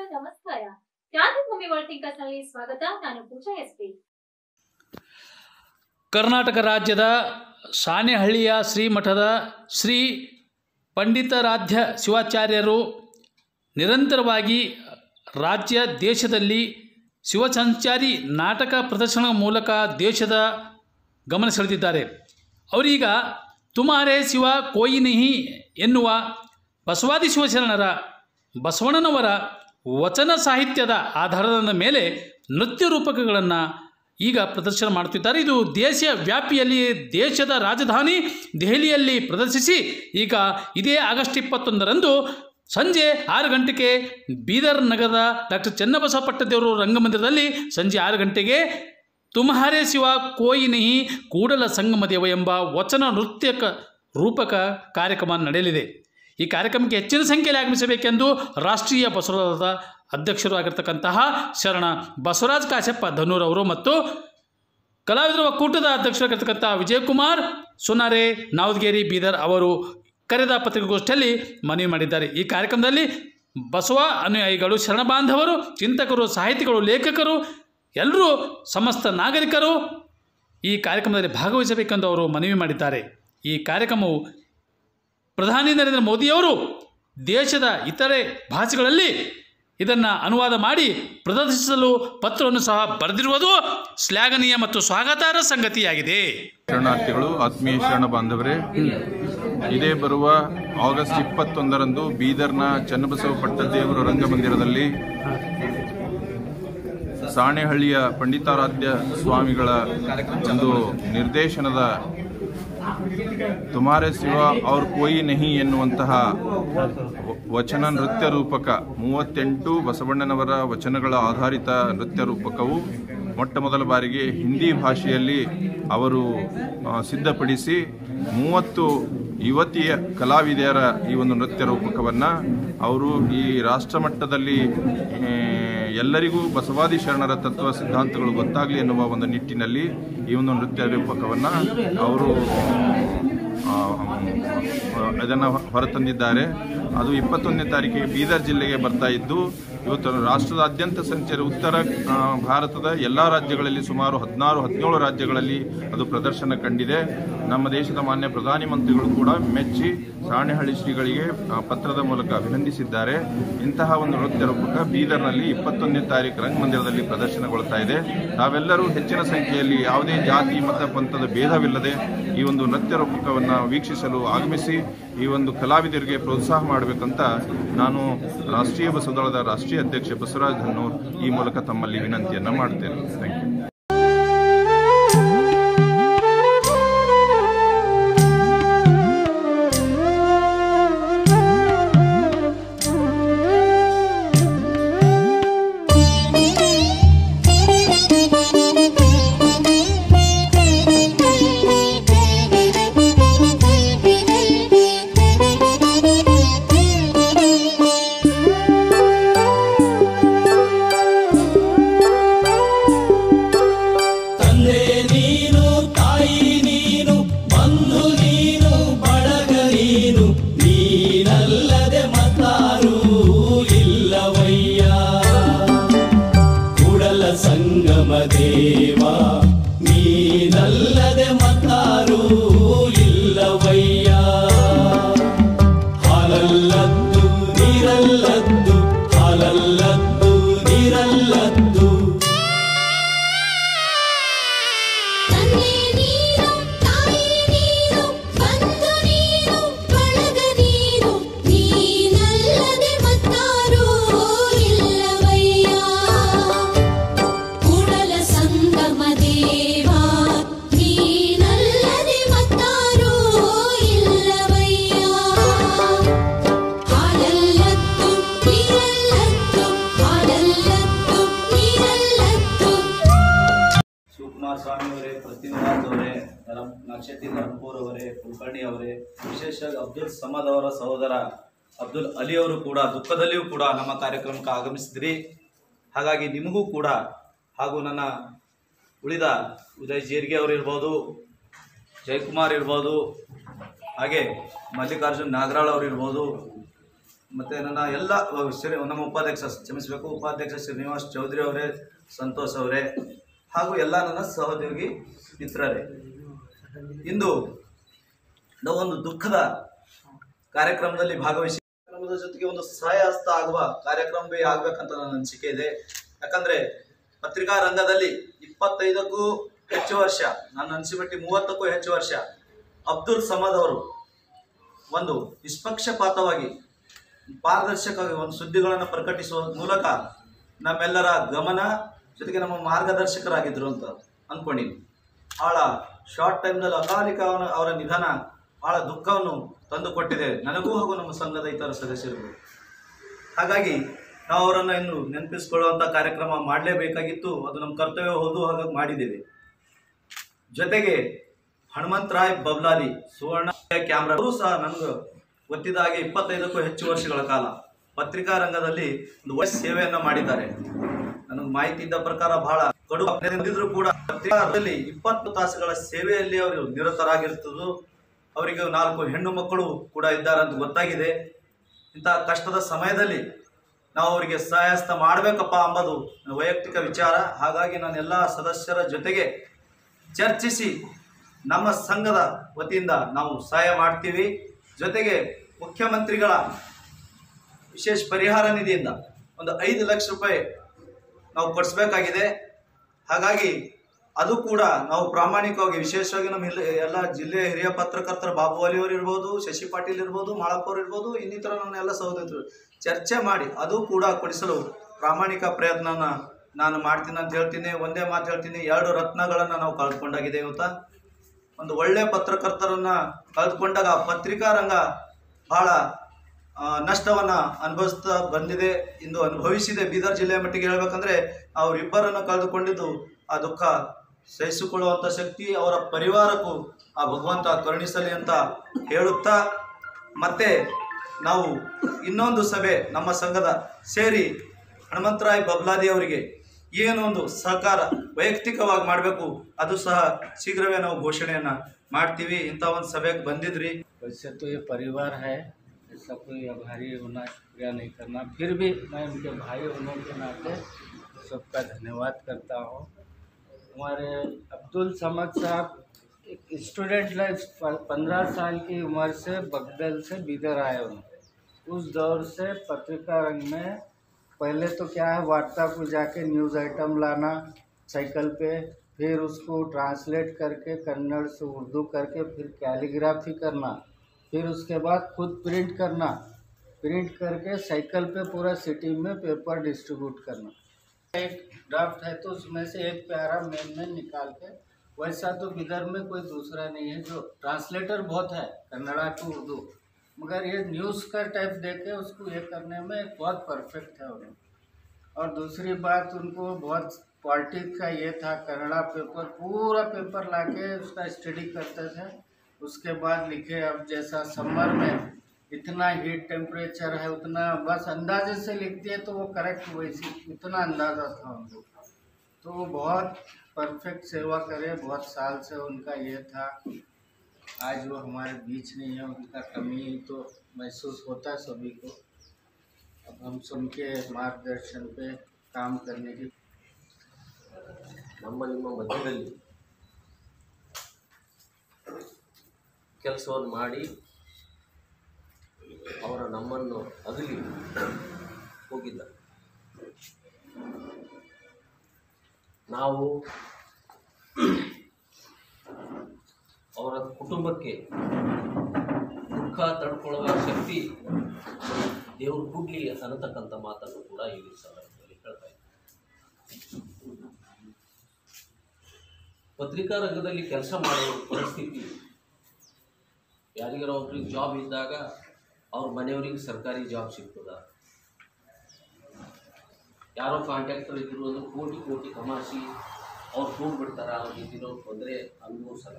ನಮಸ್ಕಾರ ಕ್ರಾಂತಿಭೂಮಿ world thinkers ನಲ್ಲಿ ಸ್ವಾಗತ ನಾನು ಪೂಜಾ ಎಸ್ಪಿ ಕರ್ನಾಟಕ ರಾಜ್ಯದ ಸಾಣೆಹಳ್ಳಿಯ ಶ್ರೀಮಠದ ಶ್ರೀ ಪಂಡಿತಾರಾಧ್ಯ ಶಿವಾಚಾರ್ಯರು ನಿರಂತರವಾಗಿ ರಾಜ್ಯ ದೇಶದಲ್ಲಿ ಶಿವಸಂಚಾರಿ ನಾಟಕ ಪ್ರದರ್ಶನ ಮೂಲಕ ದೇಶದ ಗಮನ ಸೆಳೆದಿದ್ದಾರೆ ಅವರೀಗ ತುಮಾರೇ ಶಿವ ಕೋಯಿ ನಹಿ ಎನ್ನುವ ಬಸವಾದಿ ಶಿವಶರಣರ ಬಸವಣ್ಣನವರ ವಚನ ಸಾಹಿತ್ಯದ ಆಧಾರದ ಮೇಲೆ ನೃತ್ಯ ರೂಪಕಗಳನ್ನು ಈಗ ಪ್ರದರ್ಶನ ಮಾಡುತ್ತಿದ್ದಾರೆ ಇದು ದೇಶ ವ್ಯಾಪಿಯಲ್ಲಿ ದೇಶದ ರಾಜಧಾನಿ ದೆಹಲಿಯಲ್ಲಿ ಪ್ರದರ್ಶಿಸಿ ಈಗ ಇದೇ ಆಗಸ್ಟ್ ಇಪ್ಪತ್ತೊಂದರಂದು ಸಂಜೆ ಆರು ಗಂಟೆಗೆ ಬೀದರ್ ನಗರದ ಡಾಕ್ಟರ್ ಚನ್ನಬಸವ ಪಟ್ಟದೇವರು ರಂಗಮಂದಿರದಲ್ಲಿ ಸಂಜೆ ಆರು ಗಂಟೆಗೆ ತುಮಹಾರೇ ಶಿವ ಕೋಯಿ ನಹಿ ಕೂಡಲ ಸಂಗಮದೇವ ಎಂಬ ವಚನ ನೃತ್ಯಕ ರೂಪಕ ಕಾರ್ಯಕ್ರಮ ನಡೆಯಲಿದೆ ಈ ಕಾರ್ಯಕ್ರಮಕ್ಕೆ ಹೆಚ್ಚಿನ ಸಂಖ್ಯೆಯಲ್ಲಿ ಆಗಮಿಸಬೇಕೆಂದು ರಾಷ್ಟ್ರೀಯ ಬಸವರಾಜದ ಅಧ್ಯಕ್ಷರು ಆಗಿರ್ತಕ್ಕಂತಹ ಶರಣ ಬಸವರಾಜ್ ಕಾಶಪ್ಪ ಧನೂರ್ ಅವರು ಮತ್ತು ಕಲಾವಿದರ ಒಕ್ಕೂಟದ ಅಧ್ಯಕ್ಷರಾಗಿರ್ತಕ್ಕಂಥ ವಿಜಯಕುಮಾರ್ ಸುನಾರೆ ನಾವದಗೇರಿ ಬೀದರ್ ಅವರು ಕರೆದ ಪತ್ರಿಕಾಗೋಷ್ಠಿಯಲ್ಲಿ ಮನವಿ ಮಾಡಿದ್ದಾರೆ ಈ ಕಾರ್ಯಕ್ರಮದಲ್ಲಿ ಬಸವ ಅನುಯಾಯಿಗಳು ಶರಣ ಬಾಂಧವರು ಚಿಂತಕರು ಸಾಹಿತಿಗಳು ಲೇಖಕರು ಎಲ್ಲರೂ ಸಮಸ್ತ ನಾಗರಿಕರು ಈ ಕಾರ್ಯಕ್ರಮದಲ್ಲಿ ಭಾಗವಹಿಸಬೇಕೆಂದು ಅವರು ಮನವಿ ಮಾಡಿದ್ದಾರೆ ಈ ಕಾರ್ಯಕ್ರಮವು ಪ್ರಧಾನಿ ನರೇಂದ್ರ ಮೋದಿಯವರು ದೇಶದ ಇತರೆ ಭಾಷೆಗಳಲ್ಲಿ ಇದನ್ನು ಅನುವಾದ ಮಾಡಿ ಪ್ರದರ್ಶಿಸಲು ಪತ್ರವನ್ನು ಸಹ ಬರೆದಿರುವುದು ಶ್ಲಾಘನೀಯ ಮತ್ತು ಸ್ವಾಗತಾರ್ಹ ಸಂಗತಿಯಾಗಿದೆ ಶರಣಾರ್ಥಿಗಳು ಆತ್ಮೀಯ ಶರಣ ಬಾಂಧವರೇ ಇದೇ ಬರುವ ಆಗಸ್ಟ್ ಇಪ್ಪತ್ತೊಂದರಂದು ಬೀದರ್ನ ಚನ್ನಬಸವ ಪಟ್ಟದೇವರ ರಂಗಮಂದಿರದಲ್ಲಿ ಸಾಣೆಹಳ್ಳಿಯ ಪಂಡಿತಾರಾಧ್ಯ ಸ್ವಾಮಿಗಳ ಒಂದು ನಿರ್ದೇಶನದ ತುಮಾರೆ ಶಿವ ಅವ್ರ ಕೋಯಿ ನಹಿ ಎನ್ನುವಂತಹ ವ- ವಚನ ನೃತ್ಯ ರೂಪಕ ಮೂವತ್ತೆಂಟು ಬಸವಣ್ಣನವರ ವಚನಗಳ ಆಧಾರಿತ ನೃತ್ಯ ರೂಪಕವು ಮೊಟ್ಟ ಮೊದಲ ಬಾರಿಗೆ ಹಿಂದಿ ಭಾಷೆಯಲ್ಲಿ ಅವರು ಆ, ಸಿದ್ಧಪಡಿಸಿ ಮೂವತ್ತು ಯುವತಿಯ ಕಲಾವಿದೆಯರ ಈ ಒಂದು ನೃತ್ಯ ರೂಪಕವನ್ನು ಅವರು ಈ ರಾಷ್ಟ್ರಮಟ್ಟದಲ್ಲಿ ಆ, ಎಲ್ಲರಿಗೂ ಬಸವಾದಿ ಶರಣರ ತತ್ವ ಸಿದ್ಧಾಂತಗಳು ಗೊತ್ತಾಗಲಿ ಎನ್ನುವ ಒಂದು ನಿಟ್ಟಿನಲ್ಲಿ ಈ ಒಂದು ನೃತ್ಯ ರೂಪಕವನ್ನು ಅವರು ಆ, ಇದನ್ನು ಹೊರತಂದಿದ್ದಾರೆ ಅದು ಇಪ್ಪತ್ತೊಂದನೇ ತಾರೀಕಿಗೆ ಬೀದರ್ ಜಿಲ್ಲೆಗೆ ಬರ್ತಾ ಇದ್ದು ಇವತ್ತು ರಾಷ್ಟ್ರದಾದ್ಯಂತ ಸಂಚಾರ ಉತ್ತರ ಆ, ಭಾರತದ ಎಲ್ಲ ರಾಜ್ಯಗಳಲ್ಲಿ ಸುಮಾರು ಹದಿನಾರು ಹದಿನೇಳು ರಾಜ್ಯಗಳಲ್ಲಿ ಅದು ಪ್ರದರ್ಶನ ಕಂಡಿದೆ ನಮ್ಮ ದೇಶದ ಮಾನ್ಯ ಪ್ರಧಾನಿ ಮಂತ್ರಿಗಳು ಕೂಡ ಮೆಚ್ಚಿ ಸಾಣೆಹಳ್ಳಿ ಶ್ರೀಗಳಿಗೆ ಆ, ಪತ್ರದ ಮೂಲಕ ಅಭಿನಂದಿಸಿದ್ದಾರೆ ಇಂತಹ ಒಂದು ನೃತ್ಯ ರೂಪಕ ಬೀದರ್ನಲ್ಲಿ ಇಪ್ಪತ್ತೊಂದನೇ ತಾರೀಕು ರಂಗಮಂದಿರದಲ್ಲಿ ಪ್ರದರ್ಶನಗೊಳ್ತಾ ಇದೆ ತಾವೆಲ್ಲರೂ ಹೆಚ್ಚಿನ ಸಂಖ್ಯೆಯಲ್ಲಿ ಯಾವುದೇ ಜಾತಿ ಮತ ಪಂಥದ ಭೇದವಿಲ್ಲದೆ ಈ ಒಂದು ನೃತ್ಯ ರೂಪಕವನ್ನು ವೀಕ್ಷಿಸಲು ಆಗಮಿಸಿ ಈ ಒಂದು ಕಲಾವಿದರಿಗೆ ಪ್ರೋತ್ಸಾಹ ಮಾಡಬೇಕಂತ ನಾನು ರಾಷ್ಟ್ರೀಯ ಬಸವದಳದ ರಾಷ್ಟ್ರೀಯ ಅಧ್ಯಕ್ಷ ಬಸವರಾಜ್ ಧನ್ನೂರ್ ಈ ಮೂಲಕ ತಮ್ಮಲ್ಲಿ ವಿನಂತಿಯನ್ನು ಮಾಡ್ತೇನೆ ಥ್ಯಾಂಕ್ ಯು ತಂದೆ ನೀನು ತಾಯಿ ನೀನು ಬಂಧು ನೀನು ಬಳಗ ನೀನು ನೀನಲ್ಲದೆ ಮತ್ತಾರೂ ಇಲ್ಲವಯ್ಯ ಕುಡಲ ಸಂಗಮ ದೇವ ನೀನಲ್ಲದೆ ಮತ್ತಾರೂ ಇಲ್ಲವಯ್ಯ ಹಾಲಲ್ಲದ್ದು ನೀರಲ್ಲದ್ದು ಹಾಲಲ್ಲದ್ದು ನೀರಲ್ಲದ್ದು ತಂದೆ ನೀನು ತಾಯಿ ನೀನು ಬಂಧು ನೀನು ಬಳಗ ನೀನು ನೀನಲ್ಲದೆ ಮತ್ತಾರೂ ಇಲ್ಲವಯ್ಯ ಕೂಡಲ ಸಂಗಮ ದೇವ ನೀನಲ್ಲದೆ ಮತ್ತಾರೂ ಇಲ್ಲವಯ್ಯ ಹಾಲಲ್ಲತ್ತು ನೀರಲ್ಲತ್ತು ಹಾಲಲ್ಲತ್ತು ನೀರಲ್ಲತ್ತು ಶಿವಕುಮಾರ್ ಸ್ವಾಮಿ ಅವರೇ ಪ್ರತಿನಿವಾಸ್ ಅವರೇ ಧರಂ ನಕ್ಷತಿ ಧರಂಪೂರ್ ಅವರೇ ಕುಲಕರ್ಣಿ ಅವರೇ ವಿಶೇಷವಾಗಿ ಅಬ್ದುಲ್ ಸಮದ್ ಅವರ ಸಹೋದರ ಅಬ್ದುಲ್ ಅಲಿ ಅವರು ಕೂಡ ದುಃಖದಲ್ಲಿಯೂ ಕೂಡ ನಮ್ಮ ಕಾರ್ಯಕ್ರಮಕ್ಕೆ ಆಗಮಿಸಿದ್ರಿ ಹಾಗಾಗಿ ನಿಮಗೂ ಕೂಡ ಹಾಗೂ ನನ್ನ ಉಳಿದ ಉದಯ್ ಜೀರ್ಗೆ ಅವರು ಇರ್ಬೋದು ಜಯಕುಮಾರ್ ಇರ್ಬೋದು ಹಾಗೆ ಮಲ್ಲಿಕಾರ್ಜುನ್ ನಾಗರಾಳ್ ಅವರು ಇರ್ಬೋದು ಮತ್ತು ನನ್ನ ಎಲ್ಲ ಅಹ್, ಶ್ರೀ ನಮ್ಮ ಉಪಾಧ್ಯಕ್ಷ ಕ್ಷಮಿಸಬೇಕು ಉಪಾಧ್ಯಕ್ಷ ಶ್ರೀನಿವಾಸ್ ಚೌಧರಿ ಅವರೇ ಸಂತೋಷ್ ಅವರೇ ಹಾಗೂ ಎಲ್ಲ ನನ್ನ ಸಹೋದ್ಯೋಗಿ ಮಿತ್ರರೇ ಇಂದು ನಾವೊಂದು ದುಃಖದ ಕಾರ್ಯಕ್ರಮದಲ್ಲಿ ಭಾಗವಹಿಸಿ ಕಾರ್ಯಕ್ರಮದ ಜೊತೆಗೆ ಒಂದು ಸಹಾಯ ಹಸ್ತ ಆಗುವ ಕಾರ್ಯಕ್ರಮವೇ ಆಗ್ಬೇಕಂತ ನನ್ನ ಅನಿಸಿಕೆ ಇದೆ ಯಾಕಂದ್ರೆ ಪತ್ರಿಕಾ ರಂಗದಲ್ಲಿ ಇಪ್ಪತ್ತೈದಕ್ಕೂ ಹೆಚ್ಚು ವರ್ಷ ನನ್ನ ಅನಿಸಿಮಟ್ಟಿ ಮೂವತ್ತಕ್ಕೂ ಹೆಚ್ಚು ವರ್ಷ ಅಬ್ದುಲ್ ಸಮದ್ ಅವರು ಒಂದು ನಿಷ್ಪಕ್ಷಪಾತವಾಗಿ ಪಾರದರ್ಶಕವಾಗಿ ಒಂದು ಸುದ್ದಿಗಳನ್ನು ಪ್ರಕಟಿಸುವ ಮೂಲಕ ನಮ್ಮೆಲ್ಲರ ಗಮನ ಜೊತೆಗೆ ನಮ್ಮ ಮಾರ್ಗದರ್ಶಕರಾಗಿದ್ದರು ಅಂತ ಅಂದ್ಕೊಂಡಿನಿ ಭಾಳ ಶಾರ್ಟ್ ಟೈಮ್ನಲ್ಲಿ ಅಕಾಲಿಕ ಅವನ ಅವರ ನಿಧನ ಭಾಳ ದುಃಖವನ್ನು ತಂದುಕೊಟ್ಟಿದೆ ನನಗೂ ಹಾಗೂ ನಮ್ಮ ಸಂಘದ ಇತರ ಸದಸ್ಯರಿಗೂ ಹಾಗಾಗಿ ನಾವು ಅವರನ್ನು ಇನ್ನು ನೆನಪಿಸ್ಕೊಳ್ಳುವಂಥ ಕಾರ್ಯಕ್ರಮ ಮಾಡಲೇಬೇಕಾಗಿತ್ತು ಅದು ನಮ್ಮ ಕರ್ತವ್ಯ ಹೌದು ಹಾಗಾಗಿ ಮಾಡಿದ್ದೇವೆ ಜೊತೆಗೆ ಹನುಮಂತರಾಯ್ ಬಬ್ಲಾದಿ ಸುವರ್ಣ ಕ್ಯಾಮ್ರಾ ಅವರು ಸಹ ನನಗೆ ಗೊತ್ತಿದ್ದ ಹಾಗೆ ಇಪ್ಪತ್ತೈದಕ್ಕೂ ಹೆಚ್ಚು ವರ್ಷಗಳ ಕಾಲ ಪತ್ರಿಕಾ ರಂಗದಲ್ಲಿ ಒಂದು ಒಳ್ಳೆ ಸೇವೆಯನ್ನ ಮಾಡಿದ್ದಾರೆ ನನಗೆ ಮಾಹಿತಿ ಇದ್ದ ಪ್ರಕಾರ ಬಹಳ ಕಡು ಹೊಂದಿದ್ರು ಕೂಡ ಪತ್ರಿಕಾದಲ್ಲಿ ಇಪ್ಪತ್ತು ತಾಸುಗಳ ಸೇವೆಯಲ್ಲಿ ಅವರು ನಿರತರಾಗಿರ್ತದ್ದು ಅವರಿಗೆ ನಾಲ್ಕು ಹೆಣ್ಣು ಮಕ್ಕಳು ಕೂಡ ಇದ್ದಾರೆ ಅಂತ ಗೊತ್ತಾಗಿದೆ ಇಂತಹ ಕಷ್ಟದ ಸಮಯದಲ್ಲಿ ನಾವು ಅವರಿಗೆ ಸಹಾಯಸ್ತ ಮಾಡಬೇಕಪ್ಪ ಅಂಬುದು ನನ್ನ ವೈಯಕ್ತಿಕ ವಿಚಾರ ಹಾಗಾಗಿ ನಾನು ಎಲ್ಲ ಸದಸ್ಯರ ಜೊತೆಗೆ ಚರ್ಚಿಸಿ ನಮ್ಮ ಸಂಘದ ವತಿಯಿಂದ ನಾವು ಸಹಾಯ ಮಾಡ್ತೀವಿ ಜೊತೆಗೆ ಮುಖ್ಯಮಂತ್ರಿಗಳ ವಿಶೇಷ ಪರಿಹಾರ ನಿಧಿಯಿಂದ ಒಂದು ಐದು ಲಕ್ಷ ರೂಪಾಯಿ ನಾವು ಕೊಡಿಸ್ಬೇಕಾಗಿದೆ ಹಾಗಾಗಿ ಅದು ಕೂಡ ನಾವು ಪ್ರಾಮಾಣಿಕವಾಗಿ ವಿಶೇಷವಾಗಿ ನಮ್ಮ ಇಲ್ಲಿ ಎಲ್ಲ ಜಿಲ್ಲೆಯ ಹಿರಿಯ ಪತ್ರಕರ್ತರ ಬಾಬು ಅಲಿ ಅವರು ಇರ್ಬೋದು ಶಶಿ ಪಾಟೀಲ್ ಇರ್ಬೋದು ಮಾಳಪ್ಪ ಅವರು ಇರ್ಬೋದು ಇನ್ನಿತರ ನನ್ನ ಎಲ್ಲ ಸಹೋದರರು ಚರ್ಚೆ ಮಾಡಿ ಅದು ಕೂಡ ಕೊಡಿಸಲು ಪ್ರಾಮಾಣಿಕ ಪ್ರಯತ್ನನ ನಾನು ಮಾಡ್ತೀನಿ ಅಂತ ಹೇಳ್ತೀನಿ ಒಂದೇ ಮಾತು ಹೇಳ್ತೀನಿ ಎರಡು ರತ್ನಗಳನ್ನು ನಾವು ಕಳೆದುಕೊಂಡಾಗಿದೆ ಇವತ್ತ ಒಂದು ಒಳ್ಳೆ ಪತ್ರಕರ್ತರನ್ನ ಕಳೆದುಕೊಂಡಾಗ ಪತ್ರಿಕಾ ರಂಗ ಬಹಳ ಆ, ನಷ್ಟವನ್ನ ಅನುಭವಿಸ್ತಾ ಬಂದಿದೆ ಇಂದು ಅನುಭವಿಸಿದೆ ಬೀದರ್ ಜಿಲ್ಲೆಯ ಮಟ್ಟಿಗೆ ಹೇಳ್ಬೇಕಂದ್ರೆ ಅವರಿಬ್ಬರನ್ನು ಕಳೆದುಕೊಂಡಿದ್ದು ಆ ದುಃಖ ಸಹಿಸಿಕೊಳ್ಳುವಂಥ ಶಕ್ತಿ ಅವರ ಪರಿವಾರಕ್ಕೂ ಆ ಭಗವಂತ ಕರುಣಿಸಲಿ ಅಂತ ಹೇಳುತ್ತಾ ಮತ್ತೆ ನಾವು ಇನ್ನೊಂದು ಸಭೆ ನಮ್ಮ ಸಂಘದ ಸೇರಿ ಹನುಮಂತರಾಯ್ ಬಬ್ಲಾದಿ ಅವರಿಗೆ ಏನೋ ಒಂದು ಸಹಕಾರ ವೈಯಕ್ತಿಕವಾಗಿ ಮಾಡಬೇಕು ಅದು ಸಹ ಶೀಘ್ರವೇ ನಾವು ಘೋಷಣೆಯನ್ನ ಮಾಡ್ತೀವಿ ಇಂಥ ಒಂದು ಸಭೆಗೆ ಬಂದಿದ್ರಿ वैसे तो ये परिवार है ऐसा कोई आभारी होना शुक्रिया नहीं करना फिर भी मैं उनके भाई होने के नाते सबका धन्यवाद करता हूँ हमारे अब्दुल समद साहब एक स्टूडेंट लाइफ पंद्रह साल की उम्र से बगदल से बीदर आए हुए उस दौर से पत्रिका रंग में पहले तो क्या है वार्ता को जाके न्यूज़ आइटम लाना साइकिल पे फिर उसको ट्रांसलेट करके कन्नड़ से उर्दू करके फिर कैलीग्राफी करना फिर उसके बाद खुद प्रिंट करना प्रिंट करके साइकिल पे पूरा सिटी में पेपर डिस्ट्रीब्यूट करना एक ड्राफ्ट है तो उसमें से एक प्यारा मेन मेन निकाल के वैसा तो बिदर में कोई दूसरा नहीं है जो ट्रांसलेटर बहुत है कन्नड़ा टू उर्दू मगर ये न्यूज़ का टाइप देके उसको ये करने में बहुत परफेक्ट है उन्हें और दूसरी बात उनको बहुत पॉलिटिक्स का ये था कन्नड़ा पेपर पूरा पेपर लाके उसका स्टडी करते थे उसके बाद लिखे अब जैसा समर में इतना हीट टेम्परेचर है उतना बस अंदाजे से लिख दिए तो वो करेक्ट वैसी उतना अंदाज़ा था उनको तो वो बहुत परफेक्ट सेवा करे बहुत साल से उनका ये था आज वो हमारे बीच नहीं है उनका कमी तो महसूस होता है सभी को अब हम सबके मार्गदर्शन पे काम करने की ನಮ್ಮ ನಿಮ್ಮ ಮಧ್ಯದಲ್ಲಿ ಕೆಲಸವನ್ನು ಮಾಡಿ ಅವರ ನಮ್ಮನ್ನು ಅಗಲಿ ಹೋಗಿಲ್ಲ ನಾವು ಅವರ ಕುಟುಂಬಕ್ಕೆ ದುಃಖ ತಡ್ಕೊಳ್ಳುವ ಶಕ್ತಿ ದೇವರು ಕೊಡ್ಲಿ ಅನ್ನತಕ್ಕಂಥ ಮಾತನ್ನು ಕೂಡ ಈ ಸಂದರ್ಭದಲ್ಲಿ ಹೇಳ್ತಾ ಇದ್ದೀನಿ ಪತ್ರಿಕಾ ರಂಗದಲ್ಲಿ ಕೆಲಸ ಮಾಡುವ ಪರಿಸ್ಥಿತಿ ಯಾರಿಗಾರ ಒಬ್ರಿಗೆ ಜಾಬ್ ಇದ್ದಾಗ ಅವ್ರ ಮನೆಯವ್ರಿಗೆ ಸರ್ಕಾರಿ ಜಾಬ್ ಸಿಗ್ತದ ಯಾರೋ ಕಾಂಟ್ಯಾಕ್ಟರ್ ಇದ್ರು ಅಂದ್ರೆ ಕೋಟಿ ಕೋಟಿ ಕಮಾಸಿ ಅವ್ರು ಕೂಡ್ ಬಿಡ್ತಾರ ಅವ್ರಿಗೆ ಇದಿರೋ ತೊಂದರೆ ಅನುಭವಿಸಲ್ಲ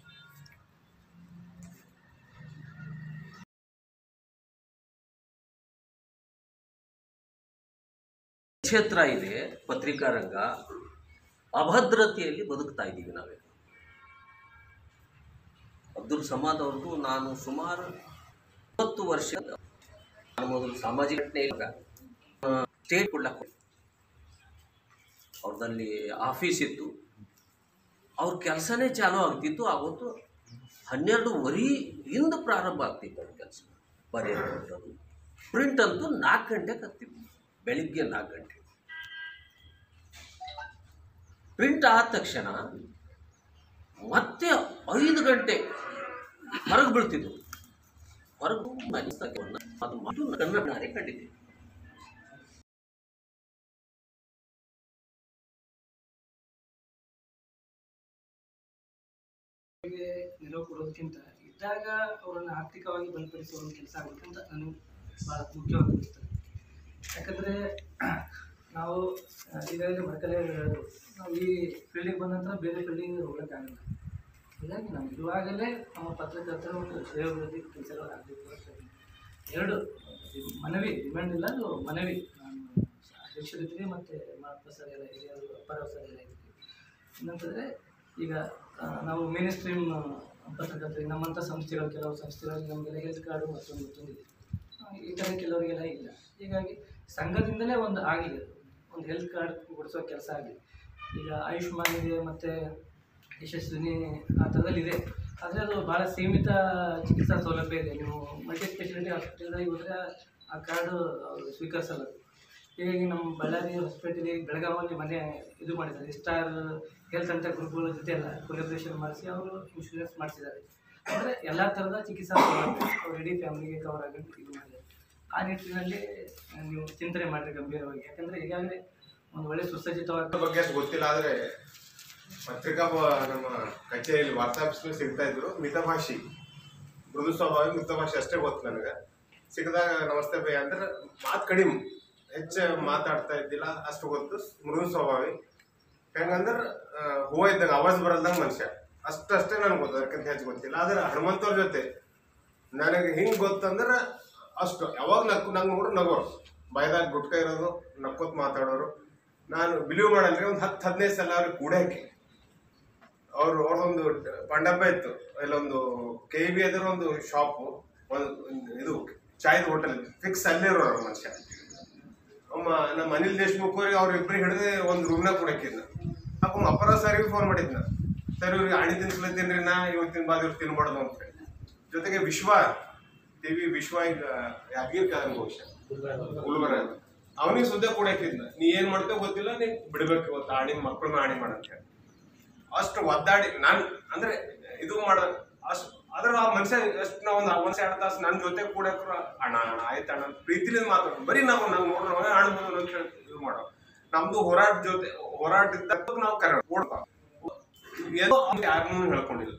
ಕ್ಷೇತ್ರ ಇದೆ ಪತ್ರಿಕಾ ರಂಗ ಅಭದ್ರತೆಯಲ್ಲಿ ಬದುಕ್ತಾ ಇದ್ದೀವಿ ನಾವೇ ಅಬ್ದುಲ್ ಸಮಾದ್ ಅವ್ರದ್ದು ನಾನು ಸುಮಾರು ಇಪ್ಪತ್ತು ವರ್ಷ ನಾನು ಮೊದಲು ಸಾಮಾಜಿಕ ಘಟನೆ ಇವಾಗ ಸ್ಟೇಟ್ ಕೊಡ್ಲಕ್ಕೆ ಅವ್ರದಲ್ಲಿ ಆಫೀಸ್ ಇತ್ತು ಅವ್ರ ಕೆಲಸನೇ ಚಾಲೂ ಆಗ್ತಿತ್ತು ಆವತ್ತು ಹನ್ನೆರಡುವರೆಯಿಂದ ಪ್ರಾರಂಭ ಆಗ್ತಿತ್ತು ಅವ್ರ ಕೆಲಸ ಬರೆಯೋದು ಪ್ರಿಂಟ್ ಅಂತೂ ನಾಲ್ಕು ಗಂಟೆಗೆ ಆಗ್ತಿತ್ತು ಬೆಳಿಗ್ಗೆ ನಾಲ್ಕು ಗಂಟೆ ಪ್ರಿಂಟ್ ಆದ ತಕ್ಷಣ ಮತ್ತೆ ಐದು ಗಂಟೆ ಹೊರಗೆ ಬೀಳ್ತಿದ್ವು ಹೊರಗೆ ಮನೆ ತಗೊಂಡು ಅದು ಮಾತು ಕನ್ನಡ ಕಂಡಿದ್ದೆ ನೆರವು ಕೊಡೋದಕ್ಕಿಂತ ಇದ್ದಾಗ ಅವರನ್ನು ಆರ್ಥಿಕವಾಗಿ ಬಲಪಡಿಸುವ ಒಂದು ಕೆಲಸ ಆಗಬೇಕಂತ ನನಗೆ ಭಾಳ ಮುಖ್ಯವಾಗಿ ಅನಿಸ್ತದೆ ಯಾಕಂದರೆ ನಾವು ಆ, ಈಗಾಗಲೇ ಮಕ್ಕಳೇ ಹೇಳೋದು ನಾವು ಈ ಫೀಲ್ಡಿಗೆ ಬಂದ ನಂತರ ಬೇರೆ ಫೀಲ್ಡಿಗೆ ಹೋಗೋಕ್ಕಾಗಲ್ಲ ಹೀಗಾಗಿ ನಾವು ಇರುವಾಗಲೇ ನಮ್ಮ ಪತ್ರಕರ್ತರ ಒಂದು ಶ್ರೇಯೋಭಿವೃದ್ಧಿ ಕೆಲಸಗಳು ಆಗಬೇಕು ಅಂತ ಎರಡು ಇದು ಮನವಿ ಡಿಮ್ಯಾಂಡ್ ಇಲ್ಲ ಅದು ಮನವಿ ನಾನು ಅಧ್ಯಕ್ಷರಿದ್ದೀವಿ ಮತ್ತು ಮಹಾತ್ಮ ಸರ್ ಎಲ್ಲ ಹಿರಿಯರು ಅಪ್ಪರ ಸರ್ ಎಲ್ಲ ಇದ್ದೀವಿ ಏನಂತಂದರೆ ಈಗ ಆ, ನಾವು ಮೇನ್ ಸ್ಟ್ರೀಮ್ ಪತ್ರಕರ್ತರಿಗೆ ನಮ್ಮಂಥ ಸಂಸ್ಥೆಗಳು ಕೆಲವು ಸಂಸ್ಥೆಗಳಲ್ಲಿ ನಮಗೆಲ್ಲ ಹೆಲ್ತ್ ಕಾರ್ಡು ಮತ್ತೊಂದು ಮತ್ತೊಂದು ಇದೆ ಆ, ಈ ಥರ ಕೆಲವರಿಗೆಲ್ಲ ಇಲ್ಲ ಹೀಗಾಗಿ ಸಂಘದಿಂದಲೇ ಒಂದು ಆಗಲಿ ಒಂದು ಹೆಲ್ತ್ ಕಾರ್ಡ್ ಕೊಡಿಸೋ ಕೆಲಸ ಆಗಲಿ ಈಗ ಆಯುಷ್ಮಾನ್ ಇದೆ ಮತ್ತು ಯಶಸ್ವಿನಿ ಆ ಥರದಲ್ಲಿ ಇದೆ ಆದರೆ ಅದು ಭಾಳ ಸೀಮಿತ ಚಿಕಿತ್ಸಾ ಸೌಲಭ್ಯ ಇದೆ ನೀವು ಮಲ್ಟಿ ಸ್ಪೆಷಾಲಿಟಿ ಹಾಸ್ಪಿಟಲ್ಗಳಿಗೆ ಹೋದರೆ ಆ ಕಾರ್ಡು ಅವರು ಸ್ವೀಕರಿಸಲ್ಲ ಹೀಗಾಗಿ ನಮ್ಮ ಬಳ್ಳಾರಿ ಹಾಸ್ಪಿಟಲ್ ಬೆಳಗಾವಲ್ಲಿ ಮನೆ ಇದು ಮಾಡಿದ್ದಾರೆ ಸ್ಟಾರ್ ಹೆಲ್ತ್ ಅಂತ ಗ್ರೂಪ್ಗಳ ಜೊತೆ ಎಲ್ಲ ಕೊಲಾಬ್ರೇಷನ್ ಮಾಡಿಸಿ ಅವರು ಇನ್ಶೂರೆನ್ಸ್ ಮಾಡಿಸಿದ್ದಾರೆ ಅಂದರೆ ಎಲ್ಲ ಥರದ ಚಿಕಿತ್ಸಾ ಸೌಲಭ್ಯ ಅವ್ರ ಇಡೀ ಫ್ಯಾಮಿಲಿಗೆ ಕವರ್ ಆಗಂತ ಇದು ಮಾಡಿದ್ದಾರೆ ಆ ನಿಟ್ಟಿನಲ್ಲಿ ಆ, ನೀವು ಚಿಂತನೆ ಮಾಡಿರಿ ಗಂಭೀರವಾಗಿ ಯಾಕಂದರೆ ಈಗಾಗಲೇ ಒಂದು ಒಳ್ಳೆ ಸುಸಜ್ಜಿತವಾದ ಅದ್ರ ಬಗ್ಗೆ ಅಷ್ಟು ಗೊತ್ತಿಲ್ಲ ಆದ್ರೆ ಪತ್ರಿಕಾ ಬ- ನಮ್ಮ ಕಚೇರಿಯಲ್ಲಿ ವಾರ್ತಾಫೀಸ್ನಲ್ಲಿ ಸಿಗ್ತಾ ಇದ್ರು ಮಿತಭಾಷಿ ಮೃದು ಸ್ವಭಾವಿ ಮಿತಭಾಷೆ ಅಷ್ಟೇ ಗೊತ್ತು ನನಗೆ ಸಿಕ್ಕಿದಾಗ ನಮಸ್ತೆ ಭಯ ಅಂದ್ರೆ ಮಾತು ಕಡಿಮೆ ಹೆಚ್ಚು ಮಾತಾಡ್ತಾ ಇದ್ದಿಲ್ಲ ಅಷ್ಟು ಗೊತ್ತು ಮೃದು ಸ್ವಭಾವಿ ಹೆಂಗಂದ್ರೆ ಆ, ಹೂವ ಇದ್ದಾಗ ಆವಾಜ್ ಬರಲ್ದಂಗ ಮನುಷ್ಯ ಅಷ್ಟಷ್ಟೇ ನನಗೆ ಗೊತ್ತು ಅದಕ್ಕಿಂತ ಹೆಚ್ಚು ಗೊತ್ತಿಲ್ಲ ಆದ್ರೆ ಹನುಮಂತವ್ರ ಜೊತೆ ನನಗೆ ಹಿಂಗೆ ಗೊತ್ತಂದ್ರೆ ಅಷ್ಟು ಯಾವಾಗ ನಕ್ಕು ನಂಗೆ ನೋಡ್ರು ನಗೋರು ಬಾಯ್ದಾಗ ಗುಟ್ಕ ಇರೋದು ನಕ್ಕೋತ್ ಮಾತಾಡೋರು ನಾನು ಬಿಲೀವ್ ಮಾಡಲ್ರಿ ಒಂದು ಹತ್ತು ಹದಿನೈದು ಸಲ ಅವ್ರಿಗೆ ಕೂಡ ಹಾಕಿ ಅವ್ರು ಅವ್ರದೊಂದು ಪಂಡಬ್ಬ ಇತ್ತು ಇಲ್ಲೊಂದು ಕೆ ಬಿ ಎದುರ ಒಂದು ಶಾಪು ಒಂದು ಒಂದು ಇದು ಚಾಯ್ದ ಹೋಟೆಲ್ ಫಿಕ್ಸ್ ಅಲ್ಲೇ ಇರೋರು ಮನುಷ್ಯ ಅಮ್ಮ ನಮ್ಮ ಅನಿಲ್ ದೇಶ್ಮುಖ್ ಅವ್ರಿಗೆ ಅವ್ರ ಇಬ್ಬರಿಗೆ ಹಿಡಿದು ಒಂದು ರೂಮ್ನಾಗ ಕೊಡಕ್ಕಿದ್ನ ಅಪ್ಪ ಅಪ್ಪರ ಸರ್ಗೆ ಫೋನ್ ಮಾಡಿದ್ನ ಸರ್ ಇವ್ರಿಗೆ ಆಣಿ ತಿನ್ಸ್ಲತ್ತೀನ್ರಿ ನಾ ಇವತ್ತಿನ ಬಾದ್ ಇವ್ರು ತಿನ್ಬಾರ್ದು ಅಂತ ಹೇಳಿ ಜೊತೆಗೆ ವಿಶ್ವ ಟಿ ವಿ ವಿಶ್ವ ಈಗ ಯಾದಗಿರಿ ಕಾಲಂ ಬಹುಶಃ ಗುಲ್ಬರ್ಗ ಅವನಿಗೆ ಸುದ್ದಿ ಕೊಡಕ್ಕಿದ್ನ ನೀ ಏನ್ ಮಾಡ್ತೇವೆ ಗೊತ್ತಿಲ್ಲ ನೀ ಬಿಡ್ಬೇಕು ಇವತ್ತು ಆಣಿ ಮಕ್ಕಳನ್ನ ಆಣಿ ಮಾಡಂತ ಹೇಳಿ ಅಷ್ಟು ಒದ್ದಾಡಿ ನಾನು ಅಂದ್ರೆ ಇದು ಮಾಡ ಅಷ್ಟು ಅದ್ರ ಆ ಮನುಷ್ಯ ಎಷ್ಟು ನಾವು ಒಂದು ಒಂದ್ ಎರಡು ತಾಸು ನನ್ನ ಜೊತೆ ಕೂಡಕ್ರ ಅಣ್ಣ ಅಣ್ಣ ಆಯ್ತು ಅಣ್ಣ ಪ್ರೀತಿಲಿಂದ ಮಾತಾಡೋದು ಬರೀ ನಾವು ನಾವು ನೋಡ್ರಿ ನಾವೇ ಆಡ್ಬೋದು ಅಂತ ಹೇಳಿ ಇದು ಮಾಡೋ ನಮ್ದು ಹೋರಾಟ ಜೊತೆ ಹೋರಾಟ ಇದ್ದಾಗ ನಾವು ಕರೆ ಓಡ್ತಾವ ಏನೋ ಯಾರನ್ನೂ ಹೇಳ್ಕೊಂಡಿಲ್ಲ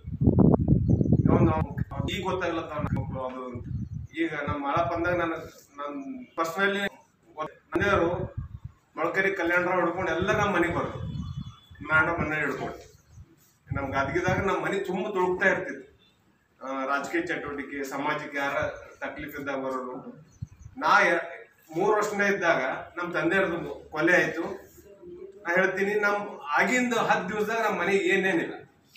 ಒಂದು ಈಗ ಗೊತ್ತಾಗ್ಲತ್ತ ಮಕ್ಕಳು ಅದು ಈಗ ನಮ್ಮ ಮಾಳಪ್ಪ ಅಂದಾಗ ನಾನು ನನ್ನ ಪರ್ಸ್ನಲಿ ಮನೆಯವರು ಮೊಳಕರಿ ಕಲ್ಯಾಣರಾವ್ ಹಿಡ್ಕೊಂಡು ಎಲ್ಲ ನಮ್ಮ ಮನೆಗೆ ಬರೋದು ನಾಡ ಮನೆ ಹಿಡ್ಕೊಂಡು ನಮ್ಮ ಗದಗಿದಾಗ ನಮ್ಮ ಮನೆ ತುಂಬ ತುಳುಕ್ತಾ ಇರ್ತಿತ್ತು ಆ, ರಾಜಕೀಯ ಚಟುವಟಿಕೆ ಸಮಾಜಕ್ಕೆ ಯಾರ ತಕ್ಲೀಫ್ ಇದ್ದಾಗ ಬರೋರು ನಾ ಯ- ಮೂರು ವರ್ಷನೇ ಇದ್ದಾಗ ನಮ್ಮ ತಂದೆಯವ್ರದ್ದು ಕೊಲೆ ಆಯ್ತು ನಾ ಹೇಳ್ತೀನಿ ನಮ್ಮ ಆಗಿಂದ ಹತ್ತು ದಿವಸದಾಗ ನಮ್ಮ ಮನೆಗೆ ಏನೇನಿಲ್ಲ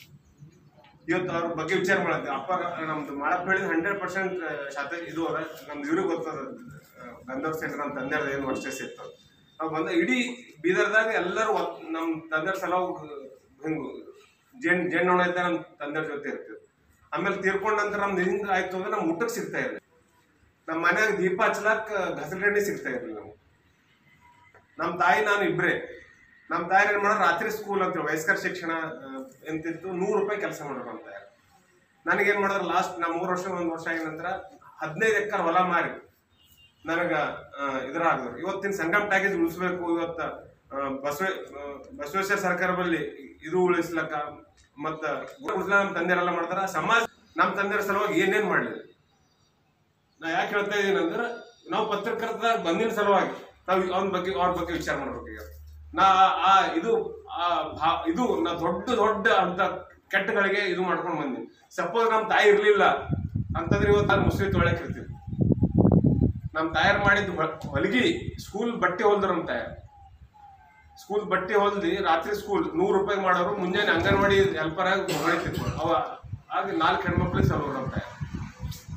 ಇವತ್ತು ಅವ್ರ ಬಗ್ಗೆ ವಿಚಾರ ಮಾಡತ್ತೀವಿ ಅಪ್ಪ ನಮ್ದು ಮಾಡಪ್ಪ ಹೇಳಿದ ಹಂಡ್ರೆಡ್ ಪರ್ಸೆಂಟ್ ಶಾತ ಇದು ಅದ ನಮ್ದು ಇವ್ರಿಗೆ ಗೊತ್ತದ ಗಂಧರ್ವ ಸೇನ ನಮ್ಮ ತಂದೆಯವ್ರದ್ದು ಏನು ವರ್ಚಸ್ ಇತ್ತು ನಾವು ಬಂದ ಇಡೀ ಬೀದರ್ದಾಗ ಎಲ್ಲರೂ ಒತ್- ನಮ್ಮ ತಂದೆಯವ್ರ ಸಲ ಹಿಂಗ ಜೇನ್ ಜೇನ್ನೋಣ ಇದ್ದ ನಮ್ಮ ತಂದೆಯವ್ರ ಜೊತೆ ಇರ್ತೀವಿ ಆಮೇಲೆ ತೀರ್ಕೊಂಡ ನಂತರ ನಮ್ದು ಹಿಂಗ ಆಯ್ತು ಅಂದ್ರೆ ನಮ್ಮ ಊಟಕ್ಕೆ ಸಿಗ್ತಾ ಇರಲಿಲ್ಲ ನಮ್ಮ ಮನ್ಯಾಗ ದೀಪ ಹಚ್ಲಾಕ್ ಗಸಗಣ್ಣೆ ಸಿಗ್ತಾ ಇರಲಿಲ್ಲ ನಮ್ಗೆ ನಮ್ಮ ತಾಯಿ ನಾನು ಇಬ್ರೇ ನಮ್ಮ ತಾಯಿ ಏನ್ ಮಾಡೋರು ರಾತ್ರಿ ಸ್ಕೂಲ್ ಅಂತ ವಯಸ್ಕರ ಶಿಕ್ಷಣ ಆ, ಎಂತಿತ್ತು ನೂರು ರೂಪಾಯಿ ಕೆಲಸ ಮಾಡೋರು ನಮ್ಮ ತಾಯಿ ನನಗೇನ್ ಮಾಡಿದ್ರು ಲಾಸ್ಟ್ ನಾ ಮೂರು ವರ್ಷ ಒಂದು ವರ್ಷ ಆಗಿದ ನಂತರ ಹದಿನೈದು ಎಕರೆ ಹೊಲ ಮಾರಿ ನನಗ ಆ, ಇದ್ರ ಆಗಿದ್ರು ಇವತ್ತಿನ ಸಂಗಮ್ ಟ್ಯಾಗೇಜ್ ಉಳಿಸ್ಬೇಕು ಇವತ್ತ ಆ, ಬಸವ ಆ, ಬಸವೇಶ್ವರ ಸರ್ಕಾರ ಬಲ್ಲಿ ಇದು ಉಳಿಸ್ಲಕ್ಕ ಮತ್ತ ಉಳಿಸ್ಲ ನಮ್ಮ ತಂದೆಯರೆಲ್ಲ ಮಾಡ್ತಾರ ಸಮಾಜ ನಮ್ಮ ತಂದೆಯರ ಸಲುವಾಗಿ ಏನೇನ್ ಮಾಡ್ಲಿಲ್ಲ ನಾ ಯಾಕೆ ಹೇಳ್ತಾ ಇದೀನಿ ಅಂದ್ರೆ ನಾವು ಪತ್ರಕರ್ತರ ಬಂದಿನ ಸಲುವಾಗಿ ನಾವು ಅವನ ಬಗ್ಗೆ ಅವ್ರ ಬಗ್ಗೆ ವಿಚಾರ ಮಾಡ್ಬೇಕು ಈಗ ನಾ ಆ ಇದು ಆ ಭಾ- ಇದು ನಾ ದೊಡ್ಡ ದೊಡ್ಡ ಅಂತ ಕೆಟ್ಟಗಳಿಗೆ ಇದು ಮಾಡ್ಕೊಂಡು ಬಂದೀನಿ ಸಪೋಸ್ ನಮ್ಮ ತಾಯಿ ಇರ್ಲಿಲ್ಲ ಅಂತಂದ್ರೆ ಇವತ್ತು ನಾನು ಮುಸ್ಲಿ ತೊಳಕ್ ಇರ್ತೀನಿ ನಮ್ಮ ತಾಯಾರು ಮಾಡಿದ್ದು ಹೊ- ಹೊಲಿಗೆ ಸ್ಕೂಲ್ ಬಟ್ಟೆ ಹೊಲ್ದ್ರು ನಮ್ಮ ತಾಯಾರು ಸ್ಕೂಲ್ ಬಟ್ಟೆ ಹೊಲ್ದಿ ರಾತ್ರಿ ಸ್ಕೂಲ್ ನೂರು ರೂಪಾಯಿ ಮಾಡೋರು ಮುಂಜಾನೆ ಅಂಗನವಾಡಿ ಹೆಲ್ಪರ್ ಆಗಿ ಹೊಳಿತಿದ್ರು ಅವ ಆಗ ನಾಲ್ಕು ಹೆಣ್ಮಕ್ಳಿಗೆ ಸಲುವರು ನಮ್ಮ ತಾಯಾರು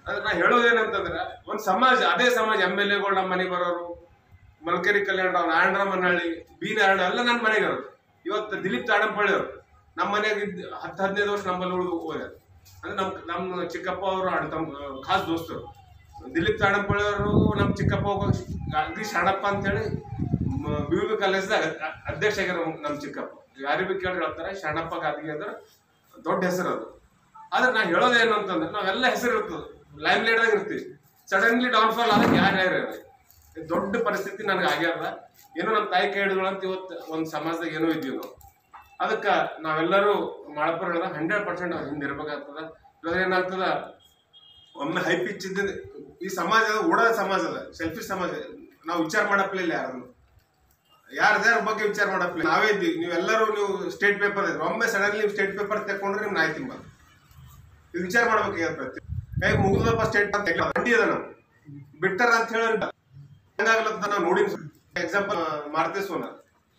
ಅಂದ್ರೆ ನಾ ಹೇಳೋದೇನಂತಂದ್ರೆ ಒಂದು ಸಮಾಜ ಅದೇ ಸಮಾಜ ಎಮ್ ಎಲ್ ಎಗಳು ನಮ್ಮ ಮನೆಗೆ ಬರೋರು ಮಲ್ಕೇರಿ ಕಲ್ಯಾಣರಾವ್ ನಾರಾಯಣರಾಮನಹಳ್ಳಿ ಬಿ ನಾರಾಯಣ ಎಲ್ಲ ನನ್ನ ಮನೆಗೆ ಇರೋರು ಇವತ್ತು ದಿಲೀಪ್ ತಾಡಂಪಳ್ಳಿ ಅವರು ನಮ್ಮ ಮನೆಗೆ ಇದ್ದ ಹತ್ತು ಹದಿನೈದು ವರ್ಷ ನಮ್ಮಲ್ಲಿ ಉಳಿದು ಹೋಗ್ಯಾರ ಅಂದ್ರೆ ನಮ್ಮ ನಮ್ಮ ಚಿಕ್ಕಪ್ಪ ಅವರು ಅಣ್ಣ ತಮ್ಮ ಖಾಸ್ ದೋಸ್ತರು ದಿಲೀಪ್ ತಾಡಂಪಳ್ಳಿ ಅವರು ನಮ್ಮ ಚಿಕ್ಕಪ್ಪ ಹೋಗಿ ಅಗ್ರಿ ಶಾಣಪ್ಪ ಅಂತೇಳಿ ಬಿ ವಿ ಕಾಲೇಜ್ದಾಗ ಅಧ್ಯಕ್ಷ ಆಗ್ಯಾರ ನಮ್ಮ ಚಿಕ್ಕಪ್ಪ ಯಾರಿಗೆ ಭೀ ಕೇಳಿ ಹೇಳ್ತಾರೆ ಶಾಣಪ್ಪ ಗಾದಿಗೆ ಅಂದ್ರೆ ದೊಡ್ಡ ಹೆಸರು ಅದು ಆದ್ರೆ ನಾ ಹೇಳೋದು ಏನು ಅಂತಂದ್ರೆ ನಾವೆಲ್ಲ ಹೆಸರು ಇರ್ತದೆ ಲೈಮ್ ಲೈಟ್ದಾಗ ಇರ್ತೀವಿ ಸಡನ್ಲಿ ಡೌನ್ಫಾಲ್ ಆದಾಗ ಯಾರು ಯಾರು ಇರಲ್ಲ. ಇದು ದೊಡ್ಡ ಪರಿಸ್ಥಿತಿ ನನಗೆ ಆಗ್ಯಾರ ಏನೋ ನಮ್ಮ ತಾಯಿ ಕೈ ಹಿಡಿದ್ರು ಅಂತ ಇವತ್ತು ಒಂದು ಸಮಾಜದಾಗ ಏನೋ ಇದ್ದೀವಿ ನಾವು ಅದಕ್ಕೆ ನಾವೆಲ್ಲರೂ ಮಾಡಪುರ ಹಂಡ್ರೆಡ್ ಪರ್ಸೆಂಟ್ ಹಿಂದೆ ಇರ್ಬೇಕಾಗ್ತದ ಇಲ್ಲಾಂದ್ರೆ ಏನಾಗ್ತದ ಒಮ್ಮೆ ಹೈ ಪಿಚ್ ಇದ್ದ ಈ ಸಮಾಜ ಓಡೋ ಸಮಾಜ ಅದ ಸೆಲ್ಫಿ ಸಮಾಜ ನಾವು ವಿಚಾರ ಮಾಡಪ್ಲಿಲ್ಲ ಯಾರನ್ನು ಯಾರ್ದಾರ ಬಗ್ಗೆ ವಿಚಾರ ಮಾಡಪ್ಲಿಲ್ಲ ನಾವೇ ಇದ್ದೀವಿ ನೀವೆಲ್ಲರೂ ನೀವು ಸ್ಟೇಟ್ ಪೇಪರ್ ಇದ್ರಿ ಒಮ್ಮೆ ಸಡನ್ಲಿ ನೀವು ಸ್ಟೇಟ್ ಪೇಪರ್ ತಕೊಂಡ್ರೆ ನಿಮ್ಗೆ ನಾಯಿ ತಿಂಬಾರ್ದು ಇದು ವಿಚಾರ ಮಾಡ್ಬೇಕಾಗ್ಯದ ಪ್ರತಿ ಕೈ ಮುಗಿದಪ್ಪ ಸ್ಟೇಟ್ ಅಂತ ಅಂಡಿ ಅದ ನಾವು ಬಿಟ್ಟಾರ ಅಂತ ಹೇಳಿ ಹೆಂಗಾಗ್ಲತ್ತ ನಾವು ನೋಡಿ ಎಕ್ಸಾಂಪಲ್ ಮಾರುತಿ ಸೋನಾರ್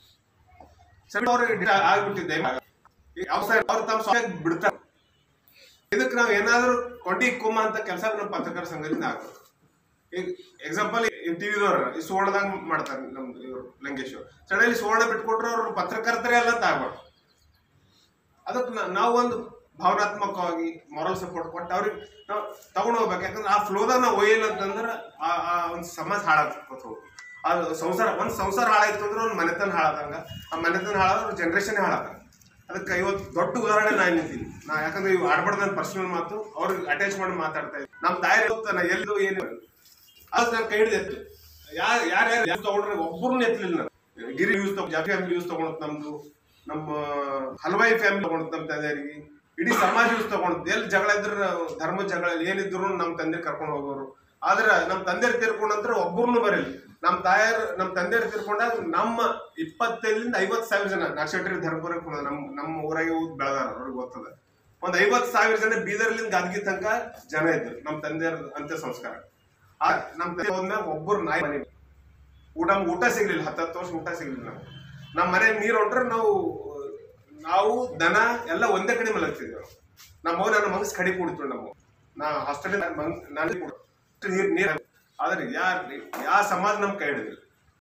ಸಣ್ಣ ಅವ್ರಿಗೆ ಆಗ್ಬಿಟ್ಟಿದ್ದೆ ಅವ್ರ ಅವ್ರು ತಮ್ಮ ಸ್ವಾಮಿ ಬಿಡ್ತಾರೆ ಇದಕ್ಕೆ ನಾವು ಏನಾದ್ರೂ ಕೊಂಡಿ ಕುಮ್ಮ ಅಂತ ಕೆಲಸ ನಮ್ಮ ಪತ್ರಕರ್ತರ ಸಂಘದಿಂದ ಆಗ್ಬೋದು ಈಗ ಎಕ್ಸಾಂಪಲ್ ಟಿವಿದವ್ರ ಈ ಸುವರ್ಣದಾಗ ಮಾಡ್ತಾರೆ ನಮ್ದು ಇವರು ಲಂಕೇಶ್ ಸಡನ್ಲಿ ಸುವರ್ಣ ಬಿಟ್ಕೊಟ್ರೆ ಅವ್ರು ಪತ್ರಕರ್ತರೇ ಅಲ್ಲ ಅಂತ ಆಗ್ಬಾರ್ದು ಅದಕ್ಕೆ ನಾ- ನಾವು ಒಂದು ಭಾವನಾತ್ಮಕವಾಗಿ ಮಾರಲ್ ಸಪೋರ್ಟ್ ಕೊಟ್ಟು ಅವ್ರಿಗೆ ನಾವು ತಗೊಂಡು ಹೋಗ್ಬೇಕು ಯಾಕಂದ್ರೆ ಆ ಫ್ಲೋದಾಗ ನಾವು ಒಯ್ಯಲ್ಲ ಅಂತಂದ್ರೆ ಆ ಆ ಒಂದು ಸಮಾಜ ಹಾಳಾಗ್ತದೆ ಅದು ಸಂಸಾರ ಒಂದು ಸಂಸಾರ ಹಾಳಾಯ್ತು ಅಂದ್ರೆ ಒಂದು ಮನೆತನ ಹಾಳಾದಂಗ ಆ ಮನೆತನ ಹಾಳಾದ್ರೆ ಅವ್ರ ಜನ್ರೇಷನ್ ಹಾಳಾದಂಗ ಅದಕ್ಕೆ ಇವತ್ತು ದೊಡ್ಡ ಉದಾಹರಣೆ ನಾನು ನಿಂತೀನಿ ನಾ ಯಾಕಂದ್ರೆ ಇವು ಆಡ್ಬಾರ್ದು ನನ್ನ ಪರ್ಸನಲ್ ಮಾತು ಅವ್ರಿಗೆ ಅಟ್ಯಾಚ್ ಮಾಡಿ ಮಾತಾಡ್ತಾ ಇದ್ದೆ ನಮ್ಮ ತಾಯಿ ನಾ ಎಲ್ಲೂ ಏನು ಅದು ನಾನು ಕೈ ಹಿಡಿದು ಎತ್ತು ಯಾರು ಯಾರ್ಯಾರು ಯಾರು ತಗೊಂಡ್ರೆ ಒಬ್ಬರನ್ನ ಎತ್ತಲಿಲ್ಲ ನಾನು ಗಿರಿ ಯೂಸ್ ತಗೊಂಡು ಜಾಫಿ ಫ್ಯಾಮಿಲಿ ಯೂಸ್ ತಗೊಂಡ್ ನಮ್ದು ನಮ್ಮ ಹಲವಾಯಿ ಫ್ಯಾಮಿಲಿ ತಗೊಂಡ್ ನಮ್ಮ ತಂದೆಯರಿಗೆ ಇಡೀ ಸಮಾಜ ಯೂಸ್ ತಗೊಂಡ್ ಎಲ್ಲಿ ಜಗಳ ಇದ್ರು ಧರ್ಮದ ಜಗಳ ಏನಿದ್ರು ನಮ್ಮ ತಂದೆ ಕರ್ಕೊಂಡು ಹೋಗೋರು ಆದ್ರೆ ನಮ್ಮ ತಂದೆಯರ್ ತೀರ್ಕೊಂಡಂದ್ರೆ ಒಬ್ಬರನ್ನು ಬರಲಿ ನಮ್ಮ ತಾಯರ್ ನಮ್ಮ ತಂದೆಯರ್ ತೀರ್ಕೊಂಡಾಗ ನಮ್ಮ ಇಪ್ಪತ್ತೈದರಿಂದ ಐವತ್ತು ಸಾವಿರ ಜನ ನಾಕ್ಷಟ್ರಿ ಧರ್ಮಪುರಕ್ಕೆ ಹೋದ ನಮ್ಮ ನಮ್ಮ ಊರಾಗೆ ಹೋಗಿ ಬೆಳೆದಾರ ಅವ್ರಿಗೆ ಗೊತ್ತದ ಒಂದ್ ಐವತ್ತು ಸಾವಿರ ಜನ ಬೀದರ್ಲಿಂದ ಗಾದಗಿ ತನಕ ಜನ ಇದ್ರು ನಮ್ಮ ತಂದೆಯರ್ ಅಂತ್ಯ ಸಂಸ್ಕಾರ ಆ ನಮ್ಮ ತಂದೆ ಹೋದ್ಮೇಲೆ ಒಬ್ಬರು ನಾಯಿ ಮನೆ ಊಟ ಊಟ ಸಿಗ್ಲಿಲ್ಲ ಹತ್ತತ್ತು ವರ್ಷ ಊಟ ಸಿಗ್ಲಿಲ್ಲ ನಾವು ನಮ್ಮ ಮನೆ ನೀರು ಹೊಂಟ್ರೆ ನಾವು ನಾವು ದನ ಎಲ್ಲ ಒಂದೇ ಕಡೆ ಮಲಗ್ತಿದ್ವಿ ನಾವು ನಮ್ಮ ಅವ್ವ ನನ್ನ ಮನಸ್ಸು ಕಡಿ ಕುಡಿತು ನಮ್ಮ ನಾ ಹಾಸ್ಟೆಲ್ ನಾನು ನೀರು ನೀರು ಆದ್ರೆ ಯಾರ್ ಯಾವ ಸಮಾಜ ನಮ್ ಕೈ ಹಿಡಿದಿಲ್ಲ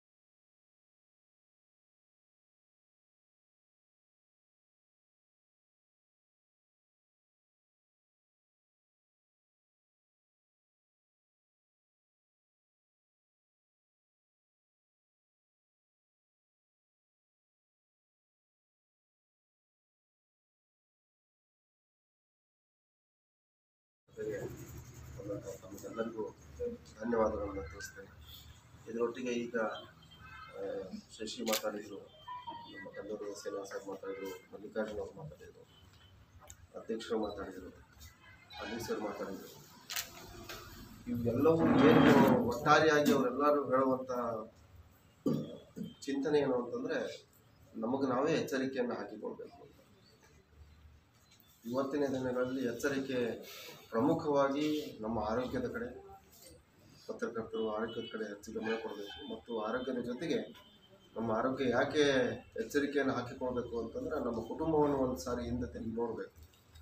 ತಮಗೆಲ್ಲರಿಗೂ ಧನ್ಯವಾದಗಳನ್ನು ತಿಳಿಸ್ತೇನೆ ಇದರೊಟ್ಟಿಗೆ ಈಗ ಆ, ಶಶಿ ಮಾತಾಡಿದರು ನಮ್ಮ ಕನ್ನಡ ಸೇನಾ ಸಾಹೇಬ್ ಮಾತಾಡಿದರು ಮಲ್ಲಿಕಾರ್ಜುನ ಅವರು ಮಾತಾಡಿದರು ಅಧ್ಯಕ್ಷರು ಮಾತಾಡಿದರು ಅಲಿ ಸರ್ ಮಾತಾಡಿದರು ಇವೆಲ್ಲವೂ ಏನು ಒಟ್ಟಾರೆಯಾಗಿ ಅವರೆಲ್ಲರೂ ಹೇಳುವಂಥ ಚಿಂತನೆ ಏನು ಅಂತಂದರೆ ನಮಗೆ ನಾವೇ ಎಚ್ಚರಿಕೆಯನ್ನು ಹಾಕಿಕೊಳ್ಬೇಕು ಅಂತ ಇವತ್ತಿನ ದಿನಗಳಲ್ಲಿ ಎಚ್ಚರಿಕೆ ಪ್ರಮುಖವಾಗಿ ನಮ್ಮ ಆರೋಗ್ಯದ ಕಡೆ ಪತ್ರಕರ್ತರು ಆರೋಗ್ಯದ ಕಡೆ ಹೆಚ್ಚು ಗಮನ ಕೊಡಬೇಕು ಮತ್ತು ಆರೋಗ್ಯದ ಜೊತೆಗೆ ನಮ್ಮ ಆರೋಗ್ಯ ಯಾಕೆ ಎಚ್ಚರಿಕೆಯನ್ನು ಹಾಕಿಕೊಳ್ಬೇಕು ಅಂತಂದ್ರೆ ನಮ್ಮ ಕುಟುಂಬವನ್ನು ಒಂದು ಸಾರಿ ಹಿಂದೆ ತಿರುಗಿ ನೋಡಬೇಕು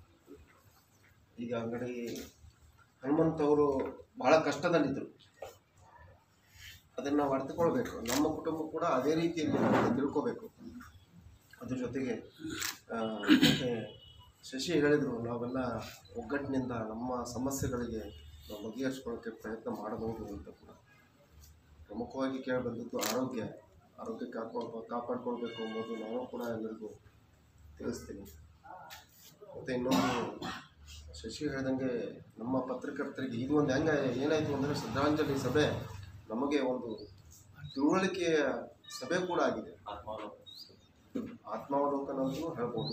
ಈಗ ಅಂಗಡಿ ಹನುಮಂತವರು ಬಹಳ ಕಷ್ಟದಲ್ಲಿದ್ದರು ಅದನ್ನು ನಾವು ಅರ್ಥಕೊಳ್ಬೇಕು ನಮ್ಮ ಕುಟುಂಬ ಕೂಡ ಅದೇ ರೀತಿಯಲ್ಲಿ ನಾವು ತಿಳ್ಕೋಬೇಕು ಅದ್ರ ಜೊತೆಗೆ ಆ, ಮತ್ತೆ ಶಶಿ ಹೇಳಿದರು ನಾವೆಲ್ಲ ಒಗ್ಗಟ್ಟಿನಿಂದ ನಮ್ಮ ಸಮಸ್ಯೆಗಳಿಗೆ ನಾವು ಬಗೆಹರಿಸ್ಕೊಳ್ಳೋಕ್ಕೆ ಪ್ರಯತ್ನ ಮಾಡಬಹುದು ಅಂತ ಕೂಡ ಪ್ರಮುಖವಾಗಿ ಕೇಳಿಬಂದದ್ದು ಆರೋಗ್ಯ ಆರೋಗ್ಯ ಕಾಪಾಡ್ಕೊ ಕಾಪಾಡ್ಕೊಳ್ಬೇಕು ಎಂಬುದು ನಾನು ಕೂಡ ಎಲ್ಲರಿಗೂ ತಿಳಿಸ್ತೀನಿ ಮತ್ತು ಇನ್ನೊಂದು ಶಶಿ ಹೇಳ್ದಂಗೆ ನಮ್ಮ ಪತ್ರಕರ್ತರಿಗೆ ಇದು ಒಂದು ಹೆಂಗೆ ಏನಾಯಿತು ಅಂದರೆ ಶ್ರದ್ಧಾಂಜಲಿ ಸಭೆ ನಮಗೆ ಒಂದು ತಿಳುವಳಿಕೆಯ ಸಭೆ ಕೂಡ ಆಗಿದೆ ಆತ್ಮಾವಲೋಕನ ಅಂತಲೂ ಹೇಳ್ಬೋದು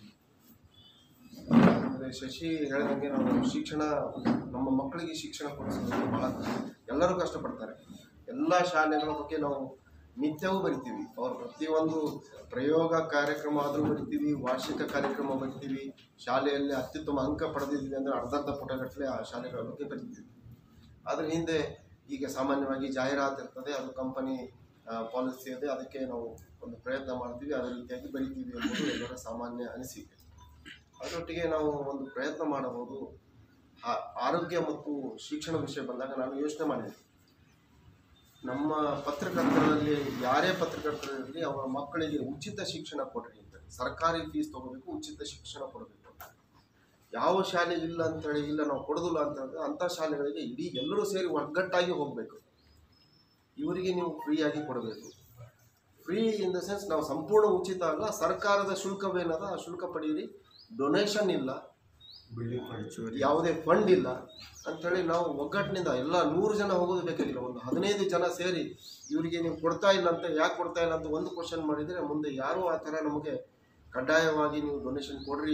ಅಂದರೆ ಶಶಿ ಹೇಳ್ದಂಗೆ ನಾವು ಶಿಕ್ಷಣ ನಮ್ಮ ಮಕ್ಕಳಿಗೆ ಶಿಕ್ಷಣ ಕೊಡಿಸೋದಕ್ಕೆ ಭಾಳ ಎಲ್ಲರೂ ಕಷ್ಟಪಡ್ತಾರೆ ಎಲ್ಲ ಶಾಲೆಗಳ ಬಗ್ಗೆ ನಾವು ನಿತ್ಯವೂ ಬರಿತೀವಿ ಅವ್ರ ಪ್ರತಿಯೊಂದು ಪ್ರಯೋಗ ಕಾರ್ಯಕ್ರಮ ಆದರೂ ಬರಿತೀವಿ ವಾರ್ಷಿಕ ಕಾರ್ಯಕ್ರಮ ಬರಿತೀವಿ ಶಾಲೆಯಲ್ಲಿ ಅತ್ಯುತ್ತಮ ಅಂಕ ಪಡೆದಿದ್ವಿ ಅಂದರೆ ಅರ್ಧರ್ಧ ಪುಟಗಟ್ಟಲೆ ಆ ಶಾಲೆಗಳ ಬಗ್ಗೆ ಬರಿತೀವಿ ಆದರೆ ಹಿಂದೆ ಈಗ ಸಾಮಾನ್ಯವಾಗಿ ಜಾಹೀರಾತು ಇರ್ತದೆ ಅದು ಕಂಪನಿ ಪಾಲಿಸಿ ಇದೆ ಅದಕ್ಕೆ ನಾವು ಒಂದು ಪ್ರಯತ್ನ ಮಾಡ್ತೀವಿ ಅದೇ ರೀತಿಯಾಗಿ ಬರಿತೀವಿ ಎಂಬುದು ಎಲ್ಲರ ಸಾಮಾನ್ಯ ಅನಿಸಿಕೆ ಅದರೊಟ್ಟಿಗೆ ನಾವು ಒಂದು ಪ್ರಯತ್ನ ಮಾಡಬಹುದು ಆ- ಆರೋಗ್ಯ ಮತ್ತು ಶಿಕ್ಷಣ ವಿಷಯ ಬಂದಾಗ ನಾನು ಯೋಚನೆ ಮಾಡಿದೆ ನಮ್ಮ ಪತ್ರಕರ್ತರಲ್ಲಿ ಯಾರೇ ಪತ್ರಕರ್ತರಿರಲಿ ಅವರ ಮಕ್ಕಳಿಗೆ ಉಚಿತ ಶಿಕ್ಷಣ ಕೊಡ್ರಿ ಅಂತ ಸರ್ಕಾರಿ ಫೀಸ್ ತಗೋಬೇಕು ಉಚಿತ ಶಿಕ್ಷಣ ಕೊಡಬೇಕು ಯಾವ ಶಾಲೆ ಇಲ್ಲ ಅಂತೇಳಿ ಇಲ್ಲ ನಾವು ಕೊಡೋದಿಲ್ಲ ಅಂತಂದ್ರೆ ಅಂಥ ಶಾಲೆಗಳಿಗೆ ಇಡೀ ಎಲ್ಲರೂ ಸೇರಿ ಒಗ್ಗಟ್ಟಾಗಿ ಹೋಗಬೇಕು ಇವರಿಗೆ ನೀವು ಫ್ರೀಯಾಗಿ ಕೊಡಬೇಕು ಫ್ರೀ ಇನ್ ದ ಸೆನ್ಸ್ ನಾವು ಸಂಪೂರ್ಣ ಉಚಿತ ಅಲ್ಲ ಸರ್ಕಾರದ ಶುಲ್ಕವೇನದ ಆ ಶುಲ್ಕ ಪಡೀರಿ ಡೊನೇಷನ್ ಇಲ್ಲ ಯಾವುದೇ ಫಂಡ್ ಇಲ್ಲ ಅಂಥೇಳಿ ನಾವು ಒಗ್ಗಟ್ಟಿನಿಂದ ಎಲ್ಲ ನೂರು ಜನ ಹೋಗೋದು ಬೇಕಾಗಿಲ್ಲ ಒಂದು ಹದಿನೈದು ಜನ ಸೇರಿ ಇವರಿಗೆ ನೀವು ಕೊಡ್ತಾ ಇಲ್ಲ ಅಂತ ಯಾಕೆ ಕೊಡ್ತಾ ಇಲ್ಲ ಅಂತ ಒಂದು ಕ್ವಶನ್ ಮಾಡಿದರೆ ಮುಂದೆ ಯಾರೂ ಆ ಥರ ನಮಗೆ ಕಡ್ಡಾಯವಾಗಿ ನೀವು ಡೊನೇಷನ್ ಕೊಡ್ರಿ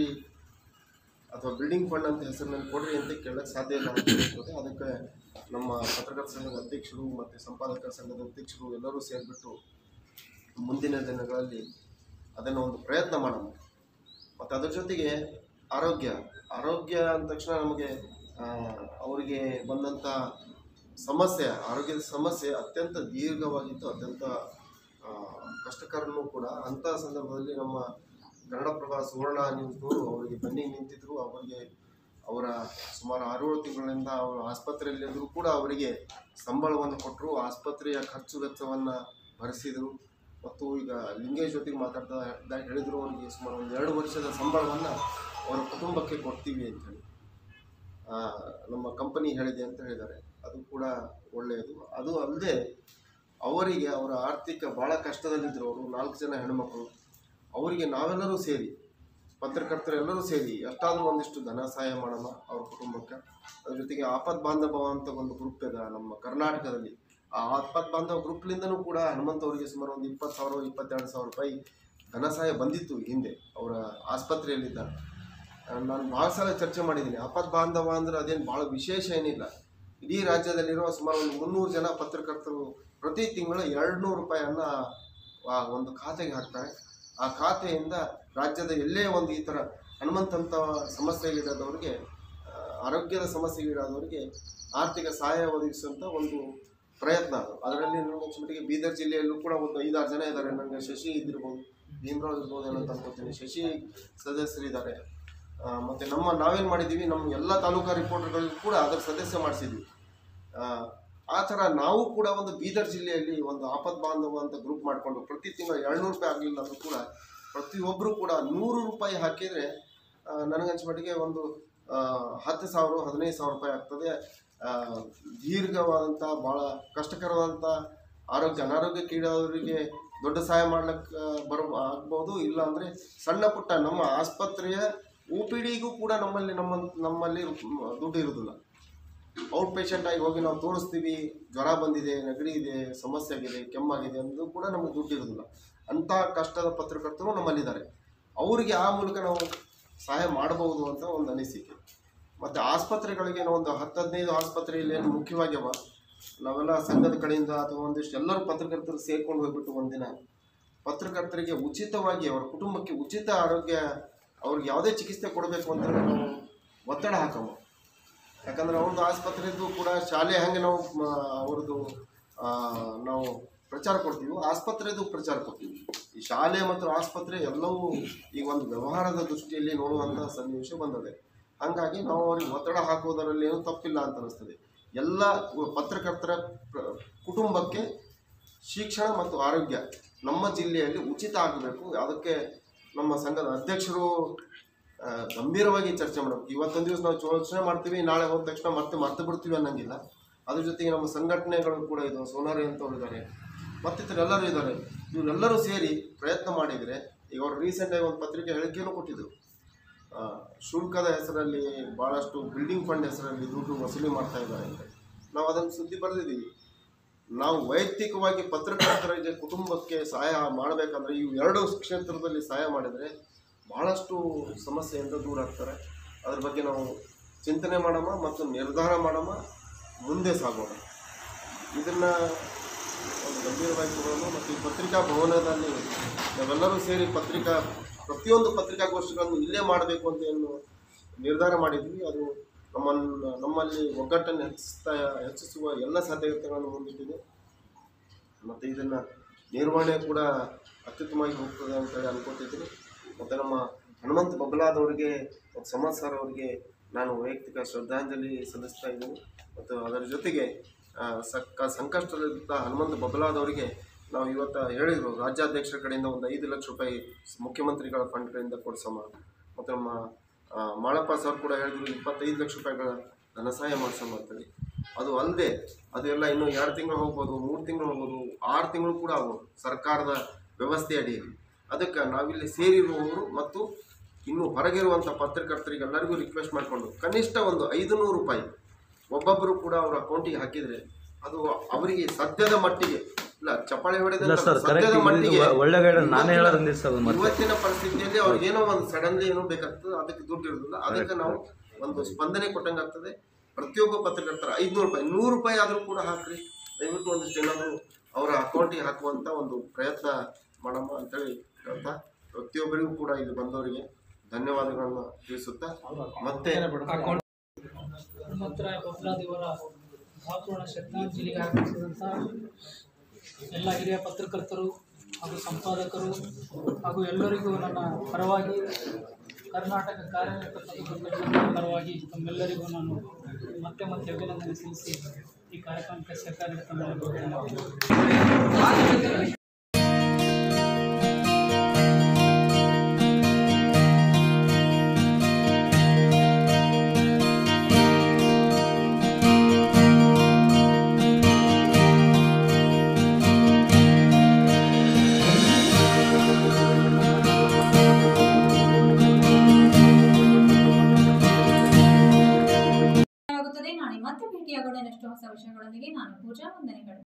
ಅಥವಾ ಬಿಲ್ಡಿಂಗ್ ಫಂಡ್ ಅಂತ ಹೆಸರಿನಲ್ಲಿ ಕೊಡ್ರಿ ಅಂತ ಕೇಳಕ್ಕೆ ಸಾಧ್ಯ ಇಲ್ಲ ಅಂತ ಅನಿಸ್ತದೆ ಅದಕ್ಕೆ ನಮ್ಮ ಪತ್ರಕರ್ತರ ಸಂಘದ ಅಧ್ಯಕ್ಷರು ಮತ್ತು ಸಂಪಾದಕರ ಸಂಘದ ಅಧ್ಯಕ್ಷರು ಎಲ್ಲರೂ ಸೇರಿಬಿಟ್ಟು ಮುಂದಿನ ದಿನಗಳಲ್ಲಿ ಅದನ್ನು ಒಂದು ಪ್ರಯತ್ನ ಮಾಡೋಣ ಮತ್ತು ಅದ್ರ ಜೊತೆಗೆ ಆರೋಗ್ಯ ಆರೋಗ್ಯ ಅಂದ ತಕ್ಷಣ ನಮಗೆ ಆ, ಅವರಿಗೆ ಬಂದಂಥ ಸಮಸ್ಯೆ ಆರೋಗ್ಯದ ಸಮಸ್ಯೆ ಅತ್ಯಂತ ದೀರ್ಘವಾಗಿತ್ತು ಅತ್ಯಂತ ಆ, ಕಷ್ಟಕರನೂ ಕೂಡ ಅಂಥ ಸಂದರ್ಭದಲ್ಲಿ ನಮ್ಮ ಕನ್ನಡಪ್ರಭ ಸುವರ್ಣ ನ್ಯೂಸ್ನವರು ಅವರಿಗೆ ಬನ್ನಿ ನಿಂತಿದ್ರು ಅವರಿಗೆ ಅವರ ಸುಮಾರು ಆರೇಳು ತಿಂಗಳಿಂದ ಅವರು ಆಸ್ಪತ್ರೆಯಲ್ಲಿದ್ದರೂ ಕೂಡ ಅವರಿಗೆ ಸಂಬಳವನ್ನು ಕೊಟ್ಟರು ಆಸ್ಪತ್ರೆಯ ಖರ್ಚು ವೆಚ್ಚವನ್ನು ಭರಿಸಿದರು ಮತ್ತು ಈಗ ಲಿಂಗೇಶ್ ಜೊತೆಗೆ ಮಾತಾಡ್ತಾ ಇದ್ದಾಗ ಹೇಳಿದರು ಅವರಿಗೆ ಸುಮಾರು ಒಂದು ಎರಡು ವರ್ಷದ ಸಂಬಳವನ್ನು ಅವರ ಕುಟುಂಬಕ್ಕೆ ಕೊಡ್ತೀವಿ ಅಂತೇಳಿ ಆ, ನಮ್ಮ ಕಂಪನಿ ಹೇಳಿದೆ ಅಂತ ಹೇಳಿದ್ದಾರೆ ಅದು ಕೂಡ ಒಳ್ಳೆಯದು ಅದು ಅಲ್ಲದೆ ಅವರಿಗೆ ಅವರ ಆರ್ಥಿಕ ಭಾಳ ಕಷ್ಟದಲ್ಲಿದ್ದರು ಅವರು ನಾಲ್ಕು ಜನ ಹೆಣ್ಮಕ್ಳು ಅವರಿಗೆ ನಾವೆಲ್ಲರೂ ಸೇರಿ ಪತ್ರಕರ್ತರೆಲ್ಲರೂ ಸೇರಿ ಎಷ್ಟಾದರೂ ಒಂದಿಷ್ಟು ಧನ ಸಹಾಯ ಮಾಡೋಣ ಅವ್ರ ಕುಟುಂಬಕ್ಕೆ ಅದ್ರ ಜೊತೆಗೆ ಆಪತ್ ಬಾಂಧವ ಅಂತ ಒಂದು ಗ್ರೂಪ್ ಇದೆ ನಮ್ಮ ಕರ್ನಾಟಕದಲ್ಲಿ ಆ ಆಪತ್ ಬಾಂಧವ ಗ್ರೂಪ್ಲಿಂದನೂ ಕೂಡ ಹನುಮಂತ ಅವರಿಗೆ ಸುಮಾರು ಒಂದು ಇಪ್ಪತ್ತು ಸಾವಿರ ಇಪ್ಪತ್ತೆರಡು ಸಾವಿರ ರೂಪಾಯಿ ಧನ ಸಹಾಯ ಬಂದಿತ್ತು ಹಿಂದೆ ಅವರ ಆಸ್ಪತ್ರೆಯಲ್ಲಿದ್ದ ನಾನು ಭಾಳ ಸಲ ಚರ್ಚೆ ಮಾಡಿದ್ದೀನಿ ಆಪತ್ ಬಾಂಧವ ಅಂದ್ರೆ ಅದೇನು ಭಾಳ ವಿಶೇಷ ಏನಿಲ್ಲ ಇಡೀ ರಾಜ್ಯದಲ್ಲಿರುವ ಸುಮಾರು ಒಂದು ಮುನ್ನೂರು ಜನ ಪತ್ರಕರ್ತರು ಪ್ರತಿ ತಿಂಗಳು ಎರಡು ನೂರು ರೂಪಾಯಿಯನ್ನ ಆ ಒಂದು ಖಾತೆಗೆ ಹಾಕ್ತಾರೆ ಆ ಖಾತೆಯಿಂದ ರಾಜ್ಯದ ಎಲ್ಲೇ ಒಂದು ಈ ಥರ ಹನುಮಂತಂಥ ಸಮಸ್ಯೆಗಿರೋದವ್ರಿಗೆ ಆ, ಆರೋಗ್ಯದ ಸಮಸ್ಯೆಗೀಡಾದವರಿಗೆ ಆರ್ಥಿಕ ಸಹಾಯ ಒದಗಿಸುವಂಥ ಒಂದು ಪ್ರಯತ್ನ ಅದು ಅದರಲ್ಲಿ ನನಗೆ ಅನ್ಸಿಮಟ್ಟಿಗೆ ಬೀದರ್ ಜಿಲ್ಲೆಯಲ್ಲೂ ಕೂಡ ಒಂದು ಐದಾರು ಜನ ಇದ್ದಾರೆ ನನಗೆ ಶಶಿ ಇದ್ದಿರ್ಬೋದು ಭೀಮರಾವ್ ಇರ್ಬೋದು ಏನೋ ಅಂತ ಅನ್ಕೋತೀನಿ ಶಶಿ ಸದಸ್ಯರಿದ್ದಾರೆ ಆ, ಮತ್ತೆ ನಮ್ಮ ನಾವೇನು ಮಾಡಿದ್ದೀವಿ ನಮ್ಮ ಎಲ್ಲ ತಾಲೂಕಾ ರಿಪೋರ್ಟರ್ಗಳಿಗೂ ಕೂಡ ಅದರ ಸದಸ್ಯ ಮಾಡಿಸಿದ್ವಿ ಆ, ಆ ಥರ ನಾವು ಕೂಡ ಒಂದು ಬೀದರ್ ಜಿಲ್ಲೆಯಲ್ಲಿ ಒಂದು ಆಪತ್ ಬಾಂಧವ ಅಂತ ಗ್ರೂಪ್ ಮಾಡಿಕೊಂಡು ಪ್ರತಿ ತಿಂಗಳು ಏಳ್ನೂರು ರೂಪಾಯಿ ಆಗಲಿಲ್ಲ ಅಂದರೂ ಕೂಡ ಪ್ರತಿಯೊಬ್ಬರು ಕೂಡ ನೂರು ರೂಪಾಯಿ ಹಾಕಿದರೆ ನನಗನ್ಸ್ಮಟ್ಟಿಗೆ ಒಂದು ಆ, ಹತ್ತು ಸಾವಿರ ಹದಿನೈದು ಸಾವಿರ ರೂಪಾಯಿ ಆಗ್ತದೆ ಆ, ದೀರ್ಘವಾದಂಥ ಭಾಳ ಕಷ್ಟಕರವಾದಂಥ ಆರೋಗ್ಯ ಅನಾರೋಗ್ಯಕ್ಕೀಡಾದವರಿಗೆ ದೊಡ್ಡ ಸಹಾಯ ಮಾಡ್ಲಿಕ್ಕೆ ಬರ ಆಗ್ಬೋದು ಇಲ್ಲ ಅಂದರೆ ಸಣ್ಣ ಪುಟ್ಟ ನಮ್ಮ ಆಸ್ಪತ್ರೆಯ ಒ ಪಿ ಡಿಗೂ ಕೂಡ ನಮ್ಮಲ್ಲಿ ನಮ್ಮ ನಮ್ಮಲ್ಲಿ ದುಡ್ಡು ಇರೋದಿಲ್ಲ ಔಟ್ ಪೇಷಂಟ್ ಆಗಿ ಹೋಗಿ ನಾವು ತೋರಿಸ್ತೀವಿ ಜ್ವರ ಬಂದಿದೆ ನೆಗಡಿ ಇದೆ ಸಮಸ್ಯೆ ಆಗಿದೆ ಕೆಮ್ಮಾಗಿದೆ ಅಂದು ಕೂಡ ನಮಗೆ ದುಡ್ಡು ಇರೋದಿಲ್ಲ ಅಂಥ ಕಷ್ಟದ ಪತ್ರಕರ್ತರು ನಮ್ಮಲ್ಲಿದ್ದಾರೆ ಅವರಿಗೆ ಆ ಮೂಲಕ ನಾವು ಸಹಾಯ ಮಾಡಬಹುದು ಅಂತ ಒಂದು ಅನಿಸಿಕೆ ಮತ್ತು ಆಸ್ಪತ್ರೆಗಳಿಗೆ ನಾವು ಒಂದು ಹತ್ತು ಹದಿನೈದು ಆಸ್ಪತ್ರೆಯಲ್ಲಿ ಏನು ಮುಖ್ಯವಾಗ್ಯವ ನಾವೆಲ್ಲ ಸಂಘದ ಕಡೆಯಿಂದ ಅಥವಾ ಒಂದಿಷ್ಟು ಎಲ್ಲರೂ ಪತ್ರಕರ್ತರು ಸೇರ್ಕೊಂಡು ಹೋಗ್ಬಿಟ್ಟು ಒಂದಿನ ಪತ್ರಕರ್ತರಿಗೆ ಉಚಿತವಾಗಿ ಅವರ ಕುಟುಂಬಕ್ಕೆ ಉಚಿತ ಆರೋಗ್ಯ ಅವ್ರಿಗೆ ಯಾವುದೇ ಚಿಕಿತ್ಸೆ ಕೊಡಬೇಕು ಅಂತ ನಾವು ಒತ್ತಡ ಹಾಕಮ್ಮ ಯಾಕಂದ್ರೆ ಅವ್ರದ್ದು ಆಸ್ಪತ್ರೆದ್ದು ಕೂಡ ಶಾಲೆ ಹೆಂಗೆ ನಾವು ಮ, ಅವ್ರದ್ದು ಆ, ನಾವು ಪ್ರಚಾರ ಕೊಡ್ತೀವಿ ಆಸ್ಪತ್ರೆದು ಪ್ರಚಾರ ಕೊಡ್ತೀವಿ ಈ ಶಾಲೆ ಮತ್ತು ಆಸ್ಪತ್ರೆ ಎಲ್ಲವೂ ಈಗ ಒಂದು ವ್ಯವಹಾರದ ದೃಷ್ಟಿಯಲ್ಲಿ ನೋಡುವಂಥ ಸನ್ನಿವೇಶ ಬಂದಿದೆ ಹಾಗಾಗಿ ನಾವು ಅವ್ರಿಗೆ ಒತ್ತಡ ಹಾಕೋದರಲ್ಲಿ ಏನೂ ತಪ್ಪಿಲ್ಲ ಅಂತ ಅನಿಸ್ತದೆ ಎಲ್ಲ ಪತ್ರಕರ್ತರ ಪ್ರ- ಕುಟುಂಬಕ್ಕೆ ಶಿಕ್ಷಣ ಮತ್ತು ಆರೋಗ್ಯ ನಮ್ಮ ಜಿಲ್ಲೆಯಲ್ಲಿ ಉಚಿತ ಆಗಬೇಕು ಅದಕ್ಕೆ ನಮ್ಮ ಸಂಘದ ಅಧ್ಯಕ್ಷರು ಆ, ಗಂಭೀರವಾಗಿ ಚರ್ಚೆ ಮಾಡಬೇಕು ಇವತ್ತೊಂದು ದಿವಸ ನಾವು ಯೋಚನೆ ಮಾಡ್ತೀವಿ ನಾಳೆ ಹೋದ ತಕ್ಷಣ ಮತ್ತೆ ಮರ್ತು ಬಿಡ್ತೀವಿ ಅನ್ನಂಗಿಲ್ಲ ಅದ್ರ ಜೊತೆಗೆ ನಮ್ಮ ಸಂಘಟನೆಗಳು ಕೂಡ ಇದು ಸೋನಾರಿ ಅಂತವ್ರು ಇದ್ದಾರೆ ಮತ್ತಿತರ ಎಲ್ಲರೂ ಇದ್ದಾರೆ ಇವರೆಲ್ಲರೂ ಸೇರಿ ಪ್ರಯತ್ನ ಮಾಡಿದರೆ ಈಗ ಅವ್ರು ರೀಸೆಂಟಾಗಿ ಒಂದು ಪತ್ರಿಕೆ ಹೇಳಿಕೆಯನ್ನು ಕೊಟ್ಟಿದ್ರು ಆ, ಶುಲ್ಕದ ಹೆಸರಲ್ಲಿ ಭಾಳಷ್ಟು ಬಿಲ್ಡಿಂಗ್ ಫಂಡ್ ಹೆಸರಲ್ಲಿ ದುಡ್ಡು ವಸೂಲಿ ಮಾಡ್ತಾ ಇದ್ದಾರೆ ಅಂತ ನಾವು ಅದನ್ನು ಸುದ್ದಿ ಬರೆದಿದ್ದೀವಿ ನಾವು ವೈಯಕ್ತಿಕವಾಗಿ ಪತ್ರಕರ್ತರಿಗೆ ಕುಟುಂಬಕ್ಕೆ ಸಹಾಯ ಮಾಡಬೇಕಂದ್ರೆ ಇವು ಎರಡು ಕ್ಷೇತ್ರದಲ್ಲಿ ಸಹಾಯ ಮಾಡಿದರೆ ಭಾಳಷ್ಟು ಸಮಸ್ಯೆಯಿಂದ ದೂರ ಆಗ್ತಾರೆ ಅದ್ರ ಬಗ್ಗೆ ನಾವು ಚಿಂತನೆ ಮಾಡೋಣ ಮತ್ತು ನಿರ್ಧಾರ ಮಾಡೋಣ ಮುಂದೆ ಸಾಗೋಣ ಇದನ್ನು ಒಂದು ಗಂಭೀರವಾಗಿ ತಗೊಳ್ಳೋಣ ಮತ್ತು ಈ ಪತ್ರಿಕಾ ಭವನದಲ್ಲಿ ನಾವೆಲ್ಲರೂ ಸೇರಿ ಪತ್ರಿಕಾ ಪ್ರತಿಯೊಂದು ಪತ್ರಿಕಾಗೋಷ್ಠಿಗಳನ್ನು ಇಲ್ಲೇ ಮಾಡಬೇಕು ಅಂತ ಏನು ನಿರ್ಧಾರ ಮಾಡಿದ್ವಿ ಅದು ನಮ್ಮನ್ನು ನಮ್ಮಲ್ಲಿ ಒಗ್ಗಟ್ಟನ್ನು ಹೆಚ್ಚಿಸ್ತಾ ಹೆಚ್ಚಿಸುವ ಎಲ್ಲ ಸಾಧ್ಯತೆಗಳನ್ನು ಮುಂದಿಟ್ಟಿದೆ ಮತ್ತು ಇದನ್ನು ನಿರ್ವಹಣೆ ಕೂಡ ಅತ್ಯುತ್ತಮವಾಗಿ ಹೋಗ್ತದೆ ಅಂತೇಳಿ ಅನ್ಕೋತಿದ್ದೀನಿ ಮತ್ತು ನಮ್ಮ ಹನುಮಂತ ಬಬಲಾದವರಿಗೆ ಮತ್ತು ಸಮಾಜ್ ಸರ್ ಅವರಿಗೆ ನಾನು ವೈಯಕ್ತಿಕ ಶ್ರದ್ಧಾಂಜಲಿ ಸಲ್ಲಿಸ್ತಾ ಇದ್ದೀನಿ ಮತ್ತು ಅದರ ಜೊತೆಗೆ ಆ, ಸಕ್ಕ ಸಂಕಷ್ಟದಲ್ಲಿದ್ದ ಹನುಮಂತ ಬಬಲಾದವರಿಗೆ ನಾವು ಇವತ್ತು ಹೇಳಿದರು ರಾಜ್ಯಾಧ್ಯಕ್ಷರ ಕಡೆಯಿಂದ ಒಂದು ಐದು ಲಕ್ಷ ರೂಪಾಯಿ ಮುಖ್ಯಮಂತ್ರಿಗಳ ಫಂಡ್ಗಳಿಂದ ಕೊಡಿಸಮ್ಮ ಮತ್ತು ನಮ್ಮ ಆ, ಮಾಳಪ್ಪ ಸರ್ ಕೂಡ ಹೇಳಿದ್ರು ಇಪ್ಪತ್ತೈದು ಲಕ್ಷ ರೂಪಾಯಿಗಳ ಧನ ಸಹಾಯ ಮಾಡಿಸಮ್ಮ ಅಂತೇಳಿ ಅದು ಅಲ್ಲದೆ ಅದೆಲ್ಲ ಇನ್ನೂ ಎರಡು ತಿಂಗಳು ಹೋಗ್ಬೋದು ಮೂರು ತಿಂಗಳು ಹೋಗ್ಬೋದು ಆರು ತಿಂಗಳು ಕೂಡ ಆಗ್ಬೋದು ಸರ್ಕಾರದ ವ್ಯವಸ್ಥೆ ಅಡಿಯಲ್ಲಿ ಅದಕ್ಕೆ ನಾವಿಲ್ಲಿ ಸೇರಿರುವವರು ಮತ್ತು ಇನ್ನು ಹೊರಗಿರುವಂಥ ಪತ್ರಕರ್ತರಿಗೆ ಎಲ್ಲರಿಗೂ ರಿಕ್ವೆಸ್ಟ್ ಮಾಡಿಕೊಂಡು ಕನಿಷ್ಠ ಒಂದು ಐದು ನೂರು ರೂಪಾಯಿ ಒಬ್ಬೊಬ್ಬರು ಕೂಡ ಅವರ ಅಕೌಂಟಿಗೆ ಹಾಕಿದರೆ ಅದು ಅವರಿಗೆ ಸದ್ಯದ ಮಟ್ಟಿಗೆ ಇಲ್ಲ ಚಪ್ಪಾಳೆ ಇಲ್ಲ ಹೊಡೆದ ಸರ್ ಸದ್ಯದ ಕರೆಕ್ಟ್ ಮಟ್ಟಿಗೆ ಒಳ್ಳೆ ಗೈಡ್ ನಾನೇ ಇವತ್ತಿನ- ಹೇಳೋದಂದಿ ಸರ್ ಅದು ಮತ್ತೆ ಇವತ್ತಿನ ಪರಿಸ್ಥಿತಿಯಲ್ಲಿ ಅವ್ರಿಗೆ ಏನೋ ಒಂದು ಸಡನ್ಲಿ ಏನೋ ಬೇಕಾಗ್ತದೆ ಅದಕ್ಕೆ ದುಡ್ಡು ಇರೋದಿಲ್ಲ ಅದಕ್ಕೆ ನಾವು ಒಂದು ಸ್ಪಂದನೆ ಕೊಟ್ಟಂಗೆ ಆಗ್ತದೆ ಪ್ರತಿಯೊಬ್ಬ ಪತ್ರಕರ್ತರ ಐದುನೂರು ರೂಪಾಯಿ ನೂರು ರೂಪಾಯಿ ಆದರೂ ಕೂಡ ಹಾಕ್ರಿ ದಯವಿಟ್ಟು ಒಂದಿಷ್ಟು ಏನಾದರೂ ಅವರ ಅಕೌಂಟಿಗೆ ಹಾಕುವಂಥ ಒಂದು ಪ್ರಯತ್ನ ಮಾಡಮ್ಮ ಅಂತೇಳಿ ಹೇಳ್ತಾ ಪ್ರತಿಯೊಬ್ಬರಿಗೂ ಕೂಡ ಇಲ್ಲಿ ಬಂದವರಿಗೆ ಧನ್ಯವಾದಗಳನ್ನು ತಿಳಿಸುತ್ತಾ ಮತ್ತೆ ಹನುಮಂತರಾಯ ಬಬ್ಲಾದಿವರ ಮಹಾಪೂರ್ಣ ಶ್ರದ್ಧಾಂಜಲಿಗೆ ಆಗಮಿಸಿದಂಥ ಎಲ್ಲ ಹಿರಿಯ ಪತ್ರಕರ್ತರು ಹಾಗೂ ಸಂಪಾದಕರು ಹಾಗೂ ಎಲ್ಲರಿಗೂ ನನ್ನ ಪರವಾಗಿ ಕರ್ನಾಟಕ ಕಾರ್ಯನಿರತ ಪತ್ರಕರ್ತರ ಪರವಾಗಿ ತಮ್ಮೆಲ್ಲರಿಗೂ ನಾನು ಮತ್ತೆ ಮತ್ತೆ ಅಭಿನಂದನೆ ಸಲ್ಲಿಸಿ ಈ ಕಾರ್ಯಕ್ರಮಕ್ಕೆ ಸಹಕಾರ ನೀಡುತ್ತೇನೆ ಆಗುತ್ತದೆ ನಾಳೆ ಮತ್ತೆ ಭೇಟಿಯಾಗೋಣ ನೆಕ್ಸ್ಟ್ ಹೊಸ ವಿಷಯಗಳೊಂದಿಗೆ ನಾನು ಪೂಜಾ ವಂದನೆಗಳು